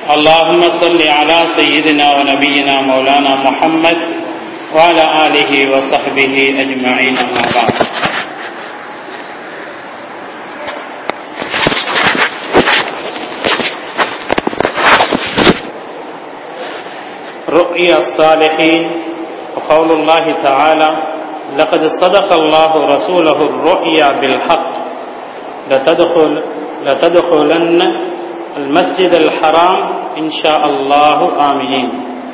اللهم صل على سيدنا ونبينا مولانا محمد وعلى آله وصحبه أجمعين أما بعد رؤيا الصالحين وقول الله تعالى لقد صدق الله رسوله الرؤيا بالحق لتدخل لتدخلن المسجد الحرام إن شاء الله آمين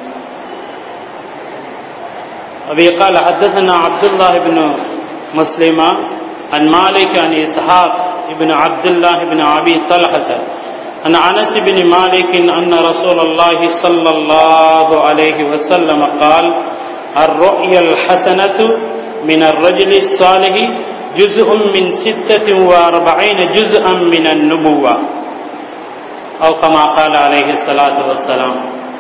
أبي قال حدثنا عبد الله بن مسلمة عن مالك عن إسحاق بن عبد الله بن أبي طلحة عن أنس بن مالك أن رسول الله صلى الله عليه وسلم قال الرؤيا الحسنة من الرجل الصالح جزء من ستة وأربعين جزءا من النبوة أو كما قال عليه الصلاة والسلام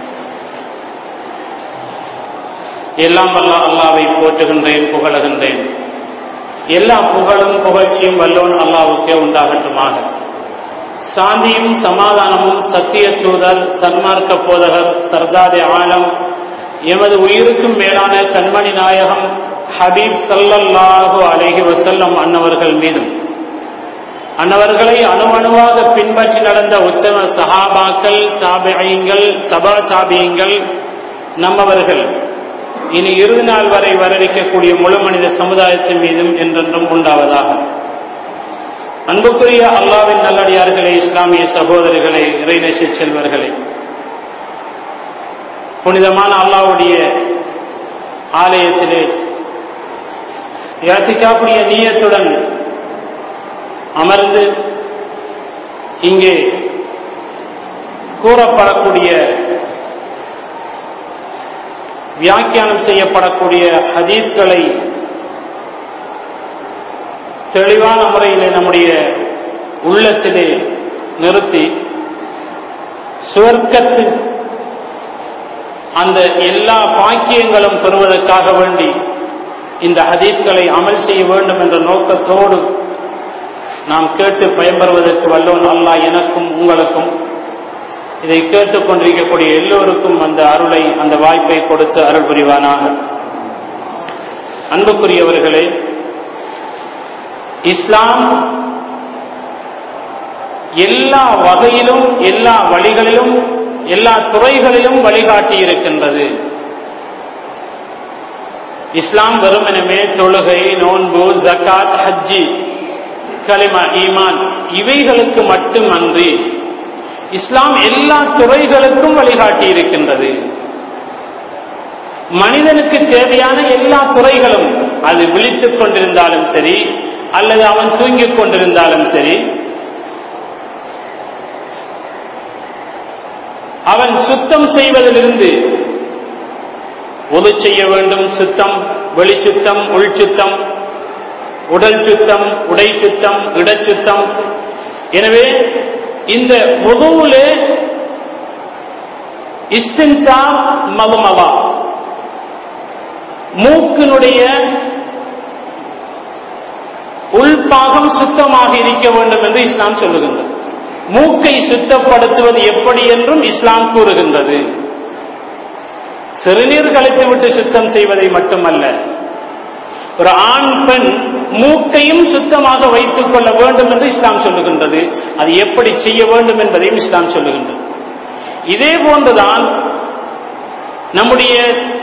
எல்லாம் வல்ல அல்லாவை போற்றுகின்றேன் புகழுகின்றேன் எல்லா புகழும் புகழ்ச்சியும் வல்லோன் அல்லாவுக்கே உண்டாகட்டுமாக சாந்தியும் சமாதானமும் சத்திய தூதர் சன்மார்க்க போதகர் சர்தாதே ஆலம் எமது உயிருக்கும் மேலான கண்மணி நாயகம் ஹபீப் சல்லல்லாஹு அலேஹி வசல்லம் அன்னவர்கள் மீதும் அன்னவர்களை அணுவணுவாக பின்பற்றி நடந்த உத்தம சஹாபாக்கள் தாபியங்கள் தபா தாபியங்கள் நம்மவர்கள் இனி இறுதி நாள் வரை வரவிக்கக்கூடிய முழு மனித சமுதாயத்தின் மீதும் என்றென்றும் உண்டாவதாக அன்புக்குரிய அல்லாவின் நல்லடியார்களே இஸ்லாமிய சகோதரிகளே இறைநேச செல்வர்களே புனிதமான அல்லாவுடைய ஆலயத்திலே யாத்திக்காப்புடைய நீயத்துடன் அமர்ந்து இங்கே கூறப்படக்கூடிய வியாக்கியானம் செய்யப்படக்கூடிய ஹதீஸ்களை தெளிவான முறையிலே நம்முடைய உள்ளத்திலே நிறுத்தி சுவர்க்கத்து அந்த எல்லா பாக்கியங்களும் பெறுவதற்காக வேண்டி இந்த ஹதீஸ்களை அமல் செய்ய வேண்டும் என்ற நோக்கத்தோடு நாம் கேட்டு பயன்பெறுவதற்கு வல்லோன் அல்லா எனக்கும் உங்களுக்கும் இதை கேட்டுக்கொண்டிருக்கக்கூடிய எல்லோருக்கும் அந்த அருளை அந்த வாய்ப்பை கொடுத்து அருள் புரிவானாக அன்புக்குரியவர்களே இஸ்லாம் எல்லா வகையிலும் எல்லா வழிகளிலும் எல்லா துறைகளிலும் வழிகாட்டி இருக்கின்றது இஸ்லாம் வெறுமனமே தொழுகை நோன்பு ஜக்காத் ஹஜ்ஜி கலிமா ஈமான் இவைகளுக்கு மட்டும் அன்றி இஸ்லாம் எல்லா துறைகளுக்கும் வழிகாட்டி இருக்கின்றது மனிதனுக்கு தேவையான எல்லா துறைகளும் அது விழித்துக் கொண்டிருந்தாலும் சரி அல்லது அவன் தூங்கிக் கொண்டிருந்தாலும் சரி அவன் சுத்தம் செய்வதிலிருந்து ஒது செய்ய வேண்டும் சுத்தம் வெளி சுத்தம் உள் சுத்தம் உடல் சுத்தம் உடை சுத்தம் இடச்சுத்தம் எனவே இந்த உதவுலே இஸ்தின்சா மகுமவா மூக்கினுடைய உள்பாகம் சுத்தமாக இருக்க வேண்டும் என்று இஸ்லாம் சொல்லுகின்றது மூக்கை சுத்தப்படுத்துவது எப்படி என்றும் இஸ்லாம் கூறுகின்றது சிறுநீர் கழித்து விட்டு சுத்தம் செய்வதை மட்டுமல்ல ஒரு ஆண் பெண் மூக்கையும் சுத்தமாக வைத்துக் கொள்ள வேண்டும் என்று இஸ்லாம் சொல்லுகின்றது அது எப்படி செய்ய வேண்டும் என்பதையும் இஸ்லாம் சொல்லுகின்றது இதே போன்றுதான் நம்முடைய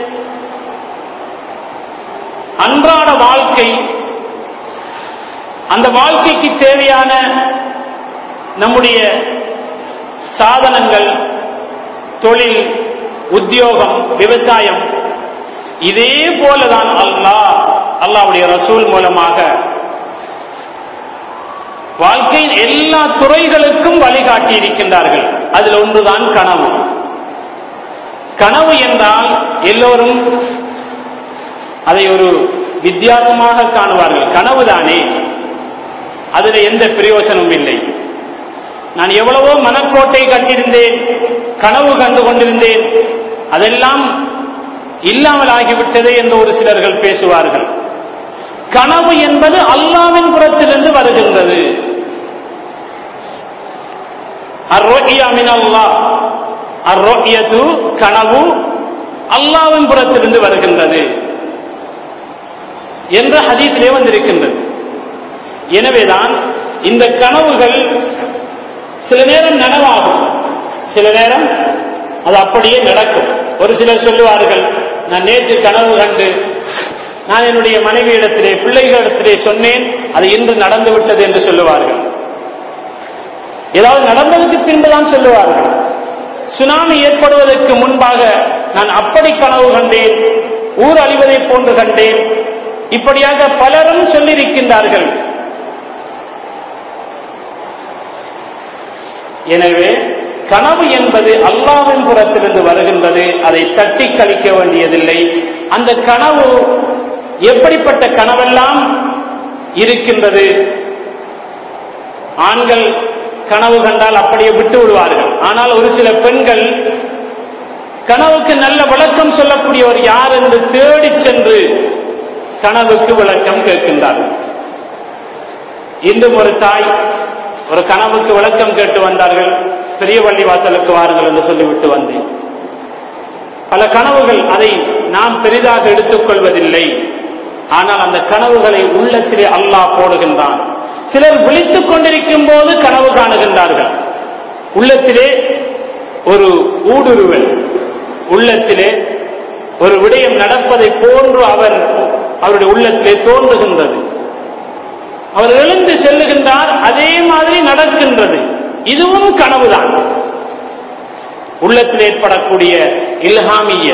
அன்றாட வாழ்க்கை அந்த வாழ்க்கைக்கு தேவையான நம்முடைய சாதனங்கள் தொழில் உத்தியோகம் விவசாயம் இதே போலதான் அல்லாஹ் அல்லாவுடைய ரசூல் மூலமாக வாழ்க்கையின் எல்லா துறைகளுக்கும் வழிகாட்டி இருக்கின்றார்கள் அதில் ஒன்றுதான் கனவு கனவு என்றால் எல்லோரும் அதை ஒரு வித்தியாசமாக காணுவார்கள் கனவுதானே அதில் எந்த பிரயோசனமும் இல்லை நான் எவ்வளவோ மனக்கோட்டை கட்டியிருந்தேன் கனவு கண்டு கொண்டிருந்தேன் அதெல்லாம் இல்லாமல் ஆகிவிட்டதே என்று ஒரு சிலர்கள் பேசுவார்கள் கனவு என்பது அல்லாவின் புறத்திலிருந்து வருகின்றது அர்ரோகியா மின் அல்லாஹ் அர்ரோயது கனவு அல்லாவின் புறத்திலிருந்து வருகின்றது என்ற ஹதீஸிலே வந்திருக்கின்றது எனவேதான் இந்த கனவுகள் சில நேரம் நனவாகும் சில நேரம் அது அப்படியே நடக்கும் ஒரு சிலர் சொல்லுவார்கள் நான் நேற்று கனவு கண்டு நான் என்னுடைய மனைவியிடத்திலே பிள்ளைகளிடத்திலே சொன்னேன் அது இன்று நடந்து விட்டது என்று சொல்லுவார்கள் ஏதாவது நடந்ததுக்கு பின்புதான் சொல்லுவார்கள் சுனாமி ஏற்படுவதற்கு முன்பாக நான் அப்படி கனவு கண்டேன் ஊர் அழிவதைப் போன்று கண்டேன் இப்படியாக பலரும் சொல்லியிருக்கின்றார்கள் எனவே கனவு என்பது அல்லாவின் புறத்திலிருந்து வருகின்றது அதை தட்டி கழிக்க வேண்டியதில்லை அந்த கனவு எப்படிப்பட்ட கனவெல்லாம் இருக்கின்றது ஆண்கள் கனவு கண்டால் அப்படியே விட்டு விடுவார்கள் ஆனால் ஒரு சில பெண்கள் கனவுக்கு நல்ல விளக்கம் சொல்லக்கூடியவர் யார் என்று தேடிச் சென்று கனவுக்கு விளக்கம் கேட்கின்றார்கள் இன்றும் ஒரு தாய் ஒரு கனவுக்கு விளக்கம் கேட்டு வந்தார்கள் பெரிய பள்ளி வாசலுக்கு வாருங்கள் என்று சொல்லிவிட்டு வந்தேன் பல கனவுகள் அதை நாம் பெரிதாக எடுத்துக்கொள்வதில்லை ஆனால் அந்த கனவுகளை உள்ளத்திலே அல்லாஹ் போடுகின்றான் சிலர் விழித்துக் கொண்டிருக்கும் போது கனவு காணுகின்றார்கள் உள்ளத்திலே ஒரு ஊடுருவல் உள்ளத்திலே ஒரு விடயம் நடப்பதை போன்று அவர் அவருடைய உள்ளத்திலே தோன்றுகின்றது அவர் எழுந்து செல்லுகின்றார் அதே மாதிரி நடக்கின்றது இதுவும் கனவுதான் உள்ளத்தில் ஏற்படக்கூடிய இல்ஹாமிய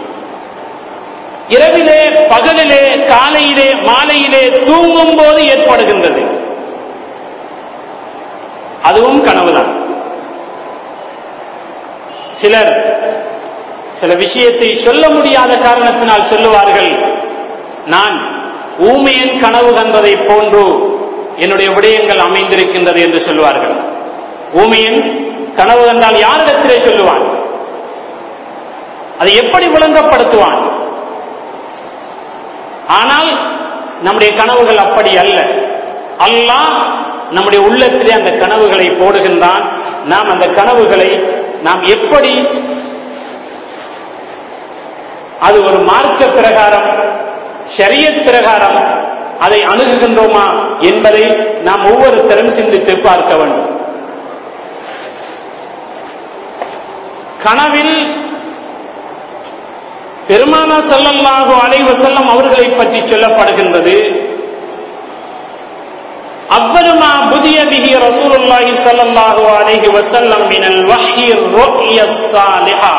இரவிலே பகலிலே காலையிலே மாலையிலே தூங்கும் போது ஏற்படுகின்றது அதுவும் கனவுதான் சிலர் சில விஷயத்தை சொல்ல முடியாத காரணத்தினால் சொல்லுவார்கள் நான் ஊமையன் கனவு கண்டதை போன்று என்னுடைய விடயங்கள் அமைந்திருக்கின்றது என்று சொல்லுவார்கள் ஊமையன் கனவு கண்டால் யாரிடத்திலே சொல்லுவான் அதை எப்படி விளங்கப்படுத்துவான் ஆனால் நம்முடைய கனவுகள் அப்படி அல்ல அல்லாஹ் நம்முடைய உள்ளத்திலே அந்த கனவுகளை போடுகின்றான் நாம் அந்த கனவுகளை நாம் எப்படி அது ஒரு மார்க்க பிரகாரம் ஷரியத் பிரகாரம் அதை அணுகுகின்றோமா என்பதை நாம் ஒவ்வொருத்தரும் சிந்தித்து பார்க்க வேண்டும் கனவில் பெருமானா சல்லல்லாஹு அலைஹி வஸல்லம் அவர்களை பற்றி சொல்லப்படுகின்றது அவ்வளமா புதிய பிஹி ரசூலுல்லாஹி ஸல்லல்லாஹு அலைஹி வஸல்லம் மினல் வஹ்யி ருக்ய ஸாலிஹா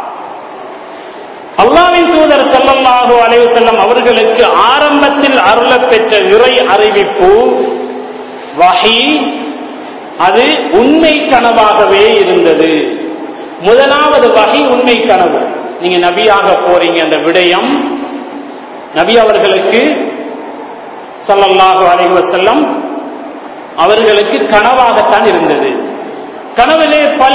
அல்லாவின் தூதர் ஸல்லல்லாஹு அலைஹி வஸல்லம் அவர்களுக்கு ஆரம்பத்தில் அருளப் பெற்ற இறை அறிவிப்பு வஹி அது உண்மை கனவாகவே இருந்தது முதலாவது வகை உண்மை கனவு நீங்க நபியாக போறீங்க அந்த விடயம் நபி அவர்களுக்கு ஸல்லல்லாஹு அலைஹி வஸல்லம் அவர்களுக்கு கனவாகத்தான் இருந்தது கனவிலே பல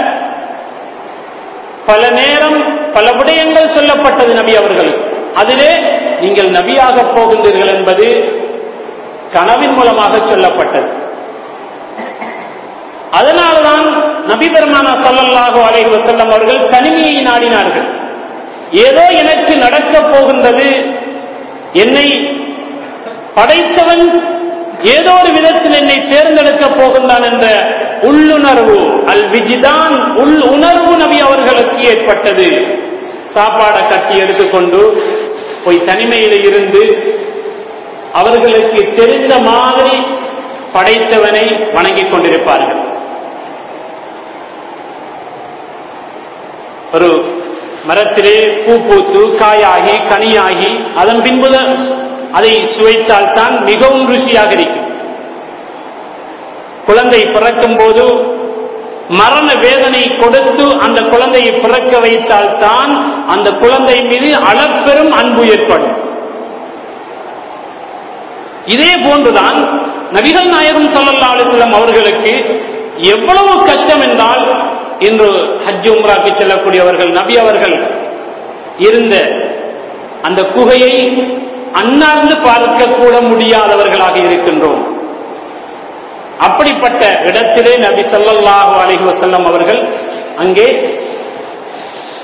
பல நேரம் பல விடயங்கள் சொல்லப்பட்டது நபி அவர்களுக்கு அதிலே நீங்கள் நபியாக போகின்றீர்கள் என்பது கனவின் மூலமாக சொல்லப்பட்டது அதனால்தான் நபி பெருமானா சல்லல்லாஹு அலைஹி வஸல்லம் அவர்கள் தனிமையை நாடினார்கள் ஏதோ எனக்கு நடக்கப் போகின்றது என்னை படைத்தவன் ஏதோ ஒரு விதத்தில் என்னை தேர்ந்தெடுக்கப் போகின்றான் என்ற உள்ளுணர்வு அல் விஜிதான் உள் உணர்வு நபி அவர்களுக்கு ஏற்பட்டது சாப்பாடை கட்டி எடுத்துக்கொண்டு போய் தனிமையில் இருந்து அவர்களுக்கு தெரிந்த மாதிரி படைத்தவனை வணங்கிக் கொண்டிருப்பார்கள் ஒரு மரத்திலே பூ பூத்து காயாகி கனியாகி அதன் பின்பு அதை சுவைத்தால் தான் மிகவும் ருசியாக இருக்கும் குழந்தை பிறக்கும் போது மரண வேதனை கொடுத்து அந்த குழந்தையை பிறக்க வைத்தால் தான் அந்த குழந்தை மீது அளப்பெரும் அன்பு ஏற்படும் இதே போன்றுதான் நபிகள் நாயகம் சல்லா அலிஸ்லாம் அவர்களுக்கு எவ்வளவு கஷ்டம் என்றால் இன்று ஹஜ் உம்ராக்கு செல்லக்கூடியவர்கள் நபி அவர்கள் இருந்த அந்த குகையை அண்ணார்ந்து பார்க்க கூட முடியாதவர்களாக இருக்கின்றோம் அப்படிப்பட்ட இடத்திலே நபி ஸல்லல்லாஹு அலைஹி வஸல்லம் அவர்கள் அங்கே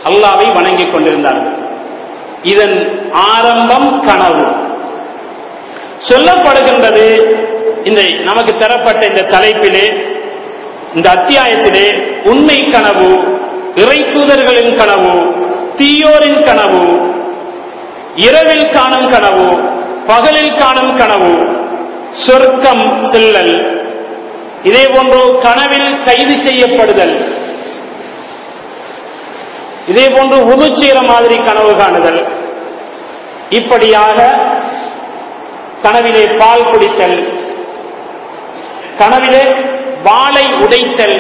அல்லாவை வணங்கிக் கொண்டிருந்தார்கள் இதன் ஆரம்பம் கனவு சொல்லப்படுகின்றது இந்த நமக்கு தரப்பட்ட இந்த தலைப்பிலே இந்த அத்தியாயத்திலே உண்மை கனவு இறை தூதர்களின் கனவு தீயோரின் கனவு இரவில் காணும் கனவு பகலில் காணும் கனவு சொர்க்கம் செல்லல் இதே போன்று கனவில் கைது செய்யப்படுதல் இதே போன்று உது செய்கிற மாதிரி கனவு காணுதல் இப்படியாக கனவிலே பால் குடித்தல் கனவிலே வாளை உடைத்தல்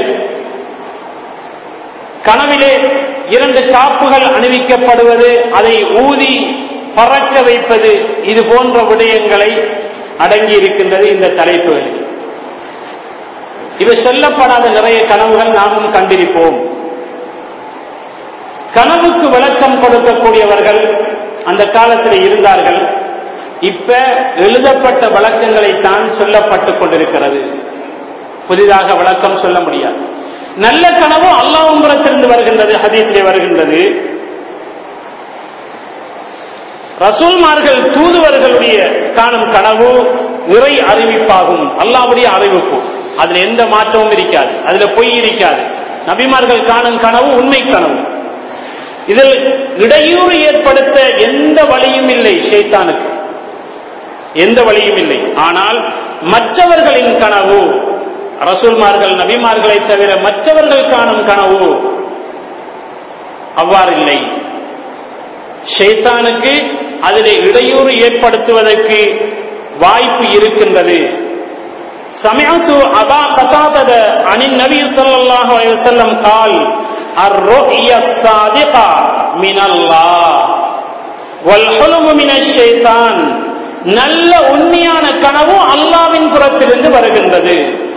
கனவிலே இரண்டு காப்புகள் அணிவிக்கப்படுவது அதை ஊதி பறக்க வைப்பது இது போன்ற விடயங்களை அடங்கி இருக்கின்றது இந்த தலைப்புகள் இவை சொல்லப்படாத நிறைய கனவுகள் நாமும் கண்டிருப்போம் கனவுக்கு விளக்கம் கொடுக்கக்கூடியவர்கள் அந்த காலத்தில் இருந்தார்கள் இப்ப எழுதப்பட்ட விளக்கங்களை தான் சொல்லப்பட்டுக் கொண்டிருக்கிறது புதிதாக விளக்கம் சொல்ல முடியாது நல்ல கனவு அல்லாஹும் புறத்திலிருந்து வருகின்றது ஹதீஸிலே வருகின்றது ரசூல்மார்கள் தூதுவர்களுடைய காணும் கனவு இறை அறிவிப்பாகும் அல்லாவுடைய அறிவிப்பு அதுல எந்த மாற்றமும் இருக்காது அதுல பொய் இருக்காது நபிமார்கள் காணும் கனவு உண்மை கனவு இதில் இடையூறு ஏற்படுத்த எந்த வழியும் இல்லை ஷைத்தானுக்கு எந்த வழியும் இல்லை ஆனால் மற்றவர்களின் கனவு ரசூல்மார்கள் நபிமார்களை தவிர மற்றவர்கள் காணும் கனவு அவ்வாறில்லை ஷைத்தானுக்கு அதில் இடையூறு ஏற்படுத்துவதற்கு வாய்ப்பு இருக்கின்றது سمعت أبا قتادة عن النبي صلى الله عليه وسلم قال الرؤيا الصادقة من الله والحلم من الشيطان நல்ல உண்மையான கனவு அல்லாவின் புறத்திலிருந்து வருகின்றது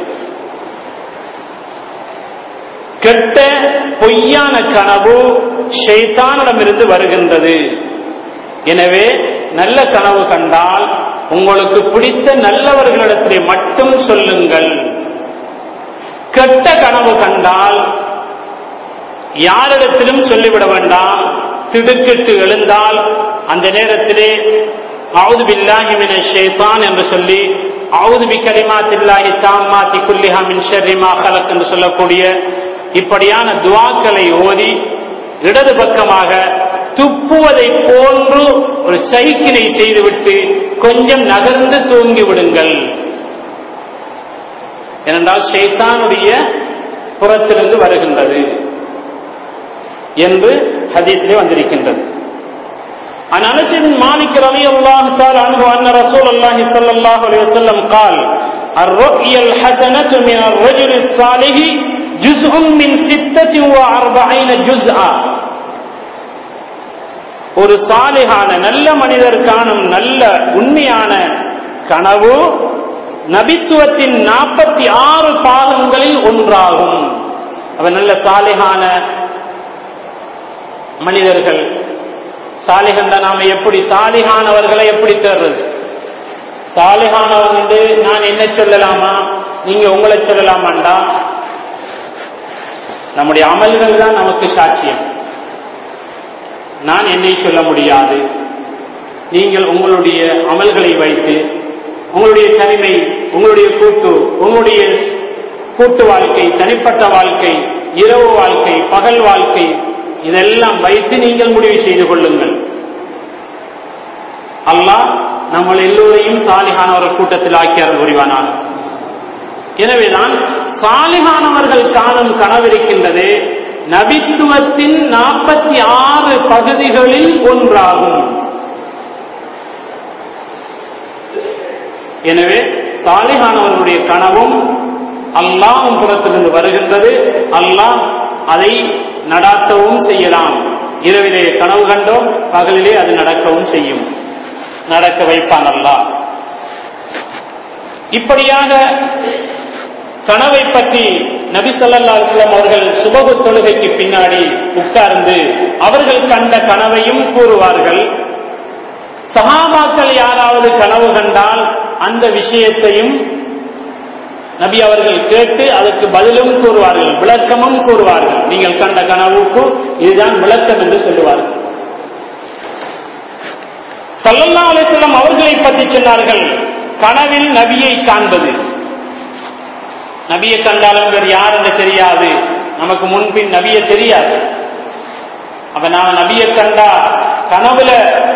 கெட்ட பொய்யான கனவு ஷைத்தானிடமிருந்து வருகின்றது எனவே நல்ல கனவு கண்டால் உங்களுக்கு பிடித்த நல்லவர்களிடத்திலே மட்டும் சொல்லுங்கள் கெட்ட கனவு கண்டால் யாரிடத்திலும் சொல்லிவிட வேண்டாம் திடுக்கிட்டு எழுந்தால் அந்த நேரத்திலே அவுது பில்லாஹி மின ஷைத்தான் என்று சொல்லி அவுது பி கலிமாத்தில்லாஹி தாம்மாத்தி குல்லிஹா மின் ஷர்ரி மா கலக் என்று சொல்லக்கூடிய இப்படியான துவாக்களை ஓதி இடது பக்கமாக துப்புவதை போன்று ஒரு சைக்கினை செய்துவிட்டு கொஞ்சம் நகர்ந்து தூங்கி விடுங்கள் ஏனென்றால் ஷைத்தானுடைய புறத்திலிருந்து வருகின்றது என்று ஹதீஸிலே வந்திருக்கின்றது عن انس بن مالك رضي الله تعالى عنه ان رسول الله صلى الله عليه وسلم قال الرؤيا الحسنة من الرجل الصالح جزء من ستة وأربعين جزءا ஒரு சாலிகான நல்ல மனிதர் காணும் நல்ல உண்மையான கனவு நபித்துவத்தின் நாற்பத்தி ஆறு பாகங்களில் ஒன்றாகும் அவன் நல்ல சாலிகான மனிதர்கள் சாலிகண்ட நாம எப்படி சாலிகானவர்களை எப்படி தேர்றது சாலிகானவன் வந்து நான் என்ன சொல்லலாமா நீங்க உங்களை சொல்லலாமாண்டா நம்முடைய அமல்கள் தான் நமக்கு சாட்சியம் நான் என்னை சொல்ல முடியாது நீங்கள் உங்களுடைய அமல்களை வைத்து உங்களுடைய தனிமை உங்களுடைய கூட்டு உங்களுடைய கூட்டு வாழ்க்கை தனிப்பட்ட வாழ்க்கை இரவு வாழ்க்கை பகல் வாழ்க்கை இதெல்லாம் வைத்து நீங்கள் முடிவு செய்து கொள்ளுங்கள் அல்லாஹ் நம்ம எல்லோரையும் சாலிகானவர் கூட்டத்தில் ஆக்கியார் புரிவானாக எனவேதான் சாலிகானவர்கள் காணும் கனவிருக்கின்றது நபித்துவத்தின் நாற்பத்தி ஆறு பகுதிகளில் ஒன்றாகும் எனவே சாலிகானவர்களுடைய கனவும் அல்லாஹும் புறத்திலிருந்து வருகின்றது அல்லாஹ் அதை நடாத்தவும் செய்யலாம் இரவிலே கனவு கண்டோம் பகலிலே அது நடக்கவும் செய்யும் நடக்க வைப்பான் அல்லாஹ் இப்படியாக கனவை பற்றி நபி சொல்லல்லா அலுவலம் அவர்கள் சுபகு தொழுகைக்கு பின்னாடி உட்கார்ந்து அவர்கள் கண்ட கனவையும் கூறுவார்கள் சகாபாக்கள் யாராவது கனவு கண்டால் அந்த விஷயத்தையும் நபி அவர்கள் கேட்டு அதற்கு பதிலும் கூறுவார்கள் விளக்கமும் கூறுவார்கள் நீங்கள் கண்ட கனவுக்கு இதுதான் விளக்கம் என்று சொல்லுவார்கள் சல்லல்லா அலிஸ்லாம் அவர்களை பற்றி சொன்னார்கள் கனவில் நபியை காண்பது நபியை கண்டாலும் வேறு யார் என்று தெரியாது நமக்கு முன்பின் நபியை தெரியாது அப்ப நான் நபியை கண்டா கனவுல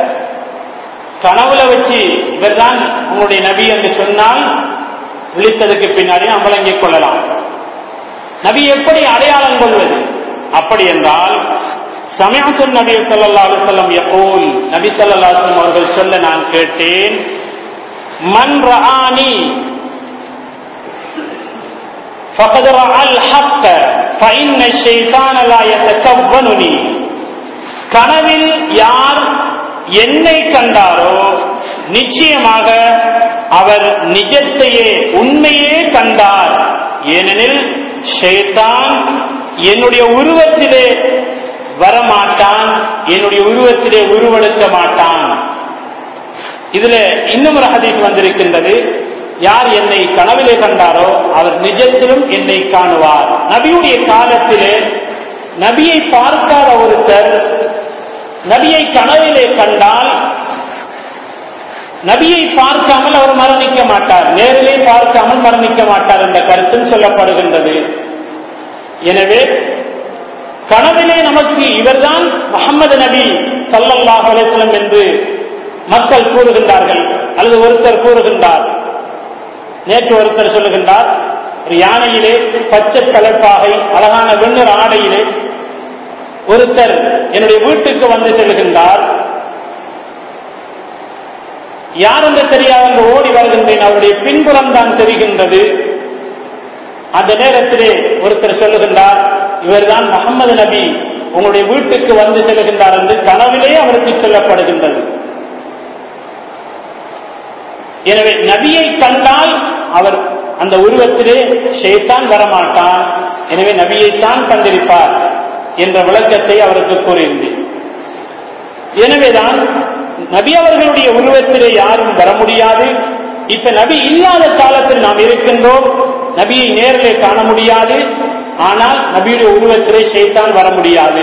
கனவுல வச்சு இவர்தான் உங்களுடைய நபி என்று சொன்னால் விழித்ததுக்கு பின்னாடி நாம் விளங்கிக் கொள்ளலாம் நபி எப்படி அடையாளம் கொள்வது அப்படி என்றால் சமயத்து நபி சொல்லல்லா அலுவலம் எப்போல் நபி சொல்லல்லா அலுவலம் அவர்கள் சொல்ல நான் கேட்டேன் மன் ரஆனி فقد رأى الحق فإن الشيطان لا يتكونني கனவில் யார் என்னை கண்டாரோ நிச்சயமாக அவர் நிஜத்தையே உண்மையே கண்டார் ஏனெனில் ஷேத்தான் என்னுடைய உருவத்திலே வரமாட்டான் என்னுடைய உருவத்திலே உருவெடுக்க மாட்டான் இதுல இன்னும் ஒரு ஹதீஸ் வந்திருக்கின்றது யார் என்னை கனவிலே கண்டாரோ அவர் நிஜத்திலும் என்னை காணுவார் நபியுடைய காலத்திலே நபியை பார்க்காத ஒருத்தர் நபியை கனவிலே கண்டால் நபியை பார்க்காமல் அவர் மரணிக்க மாட்டார் நேரிலே பார்க்காமல் மரணிக்க மாட்டார் என்ற கருத்தும் சொல்லப்படுகின்றது எனவே கனவிலே நமக்கு இவர்தான் முகமது நபி சல்லல்லாஹ் அலிஸ்லம் என்று மக்கள் கூறுகின்றார்கள் அல்லது ஒருத்தர் கூறுகின்றார் நேற்று ஒருத்தர் சொல்லுகின்றார் ஒரு யானையிலே பச்சை தலைப்பாகை அழகான வெண்ணர் ஆடையிலே ஒருத்தர் என்னுடைய வீட்டுக்கு வந்து செல்கின்றார் யார் என்று தெரியாது என்று ஓடி வருகின்றேன் அவருடைய பின்புறம் தான் தெரிகின்றது அந்த நேரத்திலே ஒருத்தர் சொல்லுகின்றார் இவர்தான் முகமது நபி உங்களுடைய வீட்டுக்கு வந்து செல்கின்றார் என்று கனவிலே அவருக்கு சொல்லப்படுகின்றது எனவே நபியை கண்டால் அவர் அந்த உருவத்திலே ஷேத்தான் வரமாட்டான் எனவே நபியைத்தான் கண்டிருப்பார் என்ற விளக்கத்தை அவருக்கு கூறியிருந்தேன் எனவேதான் நபி அவர்களுடைய உருவத்திலே யாரும் வர முடியாது இப்ப நபி இல்லாத காலத்தில் நாம் இருக்கின்றோம் நபியை நேரிலே காண முடியாது ஆனால் நபியுடைய உருவத்திலே ஷேத்தான் வர முடியாது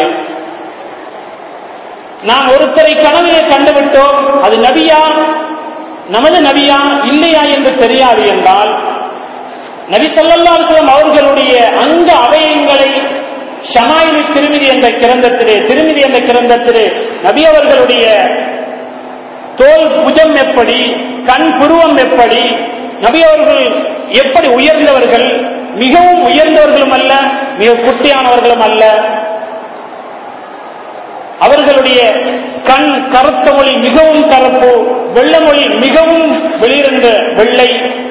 நாம் ஒருத்தரை கனவிலே கண்டுவிட்டோம் அது நபியா நமது நபியா இல்லையா என்று தெரியாது என்றால் நபி சொல்லல்லாஸ்லம் அவர்களுடைய அந்த அவயங்களை ஷமாயிலி திருமிதி என்ற கிரந்தத்திலே திருமிதி என்ற கிரந்தத்திலே நபி அவர்களுடைய தோல் புஜம் எப்படி கண் புருவம் எப்படி நபி அவர்கள் எப்படி உயர்ந்தவர்கள் மிகவும் உயர்ந்தவர்களும் அல்ல மிக குட்டியானவர்களும் அல்ல அவர்களுடைய கண் கருத்த மொழி மிகவும் கருப்பு வெள்ள மொழி மிகவும் வெளியிருந்த வெள்ளை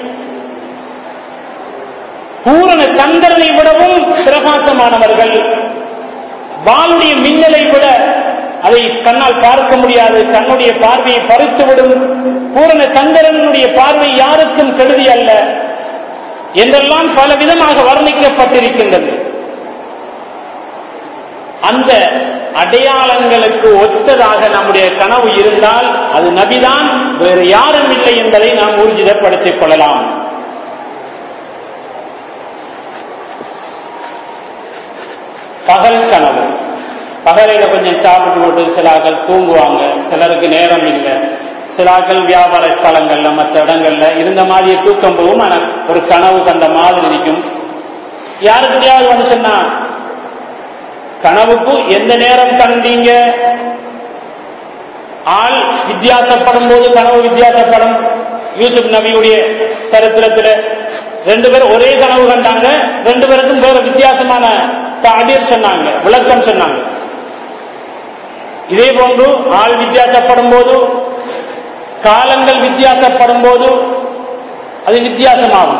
பூரண சந்திரனை விடவும் பிரகாசமானவர்கள் வாளுடைய மின்னலை விட அதை கண்ணால் பார்க்க முடியாது கண்ணுடைய பார்வையை பறித்துவிடும் பூரண சந்திரனுடைய பார்வை யாருக்கும் கெடுதி அல்ல என்றெல்லாம் பல விதமாக வர்ணிக்கப்பட்டிருக்கின்றது அந்த அடையாளங்களுக்கு ஒத்ததாக நம்முடைய கனவு இருந்தால் அது நபிதான் வேறு யாரும் இல்லை என்பதை நாம் ஊர்ஜிதப்படுத்திக் கொள்ளலாம் பகல் கனவு பகலையில கொஞ்சம் சாப்பிட்டு போட்டு சிலாக்கள் தூங்குவாங்க சிலருக்கு நேரம் இல்லை சிலாக்கள் வியாபார ஸ்தலங்கள்ல மற்ற இடங்கள்ல இருந்த மாதிரியே தூக்கம் போகும் ஆனா ஒரு கனவு கண்ட மாதிரி இருக்கும் யாருக்கிட்டையாவது வந்து சொன்னா கனவுக்கு எந்த நேரம் கண்டீங்க ஆள் வித்தியாசப்படும் போது கனவு வித்தியாசப்படும் யூசுப் நபியுடைய சரித்திரத்தில் ரெண்டு பேரும் ஒரே கனவு கண்டாங்க ரெண்டு பேருக்கும் வேற வித்தியாசமான தாபீர் சொன்னாங்க விளக்கம் சொன்னாங்க இதே போன்று ஆள் வித்தியாசப்படும் போது காலங்கள் வித்தியாசப்படும் போது அது வித்தியாசமாகும்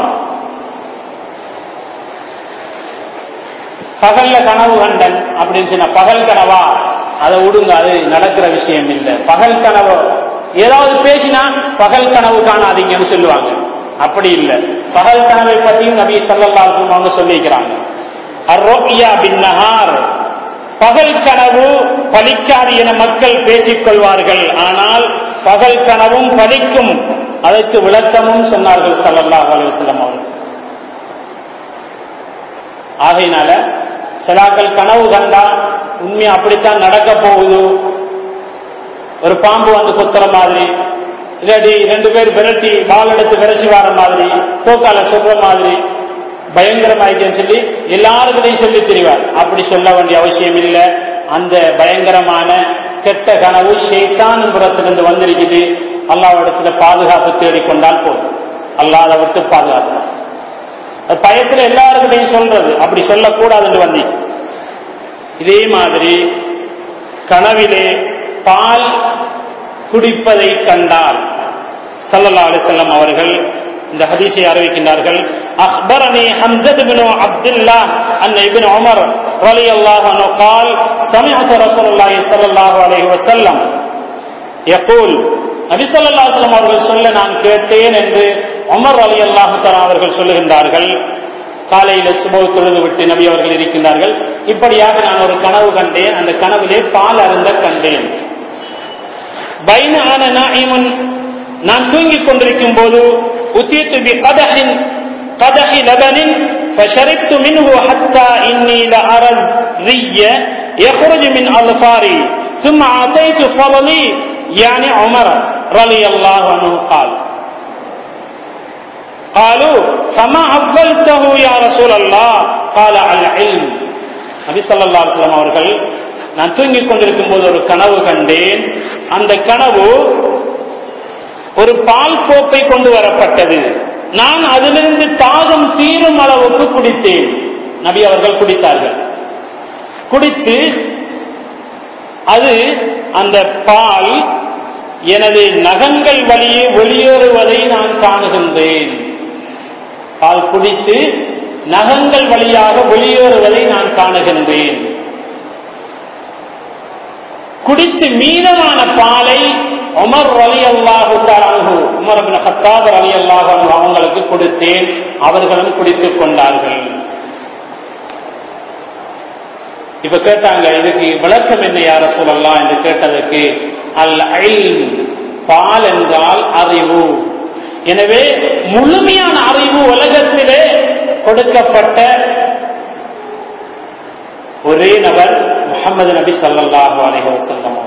பகல்ல கனவு கண்டன் அப்படின்னு சொன்ன பகல் கனவா அதை விடுங்க அது நடக்கிற விஷயம் இல்லை பகல் கனவு ஏதாவது பேசினா பகல் கனவு காணாதீங்கன்னு சொல்லுவாங்க அப்படி இல்லை பகல் கனவை பற்றியும் நபி சல்லல்லா அவங்க சொல்லிக்கிறாங்க அர்ரோக்கியா பின் நஹார் பகல் கனவு பலிக்காது என மக்கள் பேசிக் கொள்வார்கள் ஆனால் பகல் கனவும் பலிக்கும் அதற்கு விளக்கமும் சொன்னார்கள் சல்லல்லாஹ் அலுவலம் அவர்கள் ஆகையினால சிலாக்கள் கனவு கண்டா உண்மை அப்படித்தான் நடக்க போகுது ஒரு பாம்பு வந்து குத்துற மாதிரி இல்லாட்டி ரெண்டு பேர் விரட்டி பால் எடுத்து விரசி வர மாதிரி தோக்கால சொல்ற மாதிரி பயங்கரமாயிட்டேன்னு சொல்லி எல்லாருக்கிட்டையும் சொல்லி தெரிவார் அப்படி சொல்ல வேண்டிய அவசியம் இல்லை அந்த பயங்கரமான கெட்ட கனவு ஷெய்தான் புறத்திலிருந்து வந்திருக்குது அல்லாவிடத்துல பாதுகாப்பு தேடிக்கொண்டால் போதும் அல்லாத விட்டு பாதுகாக்கலாம் அது பயத்துல எல்லாருக்கிட்டையும் சொல்றது அப்படி சொல்லக்கூடாதுன்னு வந்து இதே மாதிரி கனவிலே பால் குடிப்பதை கண்டால் சல்லல்லா அலிசல்லம் அவர்கள் இந்த ஹதீஸை அறிவிக்கின்றார்கள் அக்பரனி ஹம்சத் பின் அப்துல்லா அன் இப்னு உமர் رضي الله عنه قال سمعت رسول الله صلى الله عليه وسلم يقول நபி ஸல்லல்லாஹு அலைஹி வஸல்லம் அவர்கள் சொல்ல நான் கேட்டேன் என்று உமர் ரலியல்லாஹு தஆலா அவர்கள் சொல்லுகின்றார்கள் காலையில சுப தொழுது விட்டு நபி அவர்கள் இருக்கின்றார்கள் இப்படியாக நான் ஒரு கனவு கண்டேன் அந்த கனவிலே பால் அருந்த கண்டேன் பைன ஆன நாயிமுன் நான் தூங்கிக் கொண்டிருக்கும் போது உத்தீத்து பி கதஹின் கதஹி லபனின் فشربت منه حتى إني لأرى الري يخرج من أظفاري ثم أعطيت فضلي يعني عمر رضي الله عنه قال قالوا فما أولته يا رسول الله قال العلم நபி ஸல்லல்லாஹு அலைஹி வஸல்லம் அவர்கள் நான் தூங்கிக் கொண்டிருக்கும் போது ஒரு கனவு கண்டேன் அந்த கனவு ஒரு பால் கோப்பை கொண்டு வரப்பட்டது நான் அதிலிருந்து தாகம் தீரும் அளவுக்கு குடித்தேன் நபி அவர்கள் குடித்தார்கள் குடித்து அது அந்த பால் எனது நகங்கள் வழியே வெளியேறுவதை நான் காணுகின்றேன் பால் குடித்து நகங்கள் வழியாக வெளியேறுவதை நான் காணுகின்றேன் குடித்து மீதமான பாலை உமர் அலி அல்லாஹு தாலானு உமர் அபின் ஹத்தாப் அலி அல்லாஹு அவங்களுக்கு கொடுத்தேன் அவர்களும் குடித்துக் கொண்டார்கள் இப்ப கேட்டாங்க இதுக்கு விளக்கம் என்ன யார சொல்லலாம் என்று கேட்டதற்கு அல் ஐல் பால் என்றால் அறிவு எனவே முழுமையான அறிவு உலகத்திலே கொடுக்கப்பட்ட ஒரே நபர் முகமது நபி சல்லாஹு அலைஹி வஸல்லம்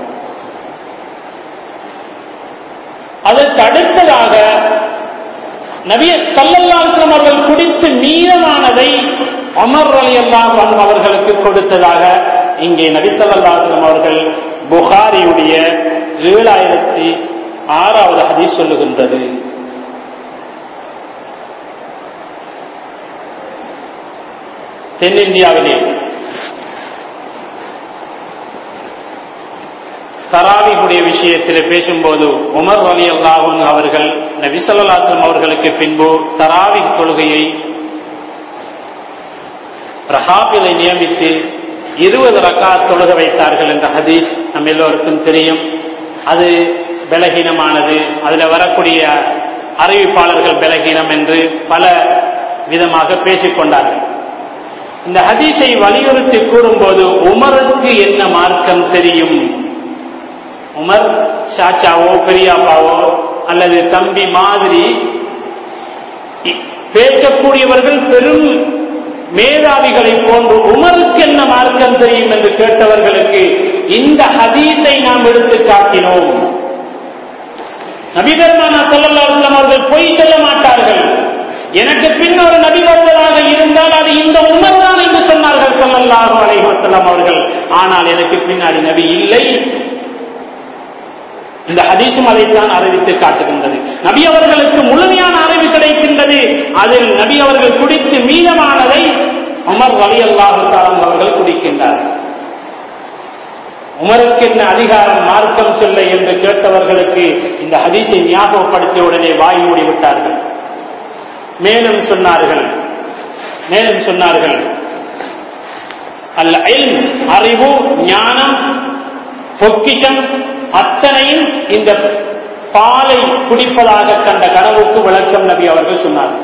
அதற்கு அடுத்ததாக நபி சல்லல்லாஹு அவர்கள் குடித்து மீதமானதை அமர் அலி அல்லாஹ் அவர்களுக்கு கொடுத்ததாக இங்கே நபி சல்லாஹு அவர்கள் புகாரியுடைய ஏழாயிரத்தி ஆறாவது ஹதீஸ் சொல்லுகின்றது தென்னிந்தியாவிலே தராவிகுடைய விஷயத்தில் பேசும்போது உமர் அலி அல்லாஹன் அவர்கள் நபிசல்லாஸ்லம் அவர்களுக்கு பின்பு தராவி தொழுகையை ரஹாபிலை நியமித்து இருபது ரக்கா தொழுக வைத்தார்கள் என்ற ஹதீஸ் நம்ம எல்லோருக்கும் தெரியும் அது பலகீனமானது அதில் வரக்கூடிய அறிவிப்பாளர்கள் பலகீனம் என்று பல விதமாக பேசிக்கொண்டார்கள் இந்த ஹதீஸை வலியுறுத்தி கூறும்போது உமருக்கு என்ன மார்க்கம் தெரியும் உமர் சாச்சாவோ பெரியாப்பாவோ அல்லது தம்பி மாதிரி பேசக்கூடியவர்கள் பெரும் மேதாவிகளை போன்று உமருக்கு என்ன மார்க்கம் தெரியும் என்று கேட்டவர்களுக்கு இந்த ஹதீஸை நாம் எடுத்து காட்டினோம் நபிபெருமானா சொல்லலாம் அவர்கள் பொய் சொல்ல மாட்டார்கள் எனக்கு பின் ஒரு நபி வருவதாக இருந்தால் அது இந்த உமர் தான் என்று சொன்னார்கள் சொல்லல்லாஹு அலைஹி வஸல்லம் அவர்கள் ஆனால் எனக்கு பின்னாடி நபி இல்லை இந்த ஹதீஸும் அதைத்தான் அறிவித்து காட்டுகின்றது நபி அவர்களுக்கு முழுமையான அறிவு கிடைக்கின்றது அதில் நபி அவர்கள் குடித்து மீதமானதை உமர் வலி அல்லாஹு அவர்கள் குடிக்கின்றார்கள் உமருக்கு என்ன அதிகாரம் மார்க்கம் சொல்ல என்று கேட்டவர்களுக்கு இந்த ஹதீஸை ஞாபகப்படுத்திய உடனே வாய் மூடி விட்டார்கள் மேலும் சொன்னார்கள் மேலும் சொன்னார்கள் அல்ல அறிவு ஞானம் பொக்கிஷம் அத்தனையும் இந்த பாலை குடிப்பதாக கண்ட கனவுக்கு விளக்கம் நபி அவர்கள் சொன்னார்கள்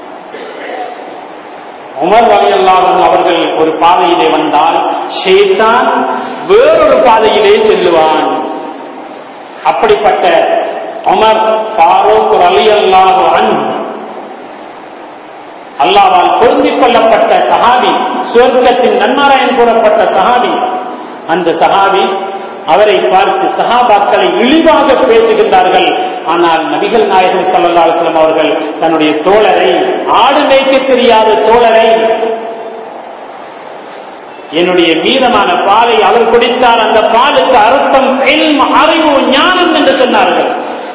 உமர் வகையல்லாமல் அவர்கள் ஒரு பாதையிலே வந்தால் ஷேத்தான் வேறொரு பாதையிலே செல்லுவான் அப்படிப்பட்ட உமர் ஃபாரூக் அலி அல்லாஹு அன் அல்லாவால் பொருந்திக் கொள்ளப்பட்ட சஹாபி சுவர்க்கத்தின் நன்மாராயன் கூறப்பட்ட சஹாபி அந்த சஹாபி அவரை பார்த்து சஹாபாக்களை இழிவாக பேசுகின்றார்கள் ஆனால் நபிகள் நாயகம் சல்லா அலுவலம் அவர்கள் தன்னுடைய தோழரை ஆடு மேய்க்க தெரியாத தோழரை என்னுடைய மீதமான பாலை அவர் குடித்தார் அந்த பாலுக்கு அர்த்தம் அறிவு ஞானம் என்று சொன்னார்கள்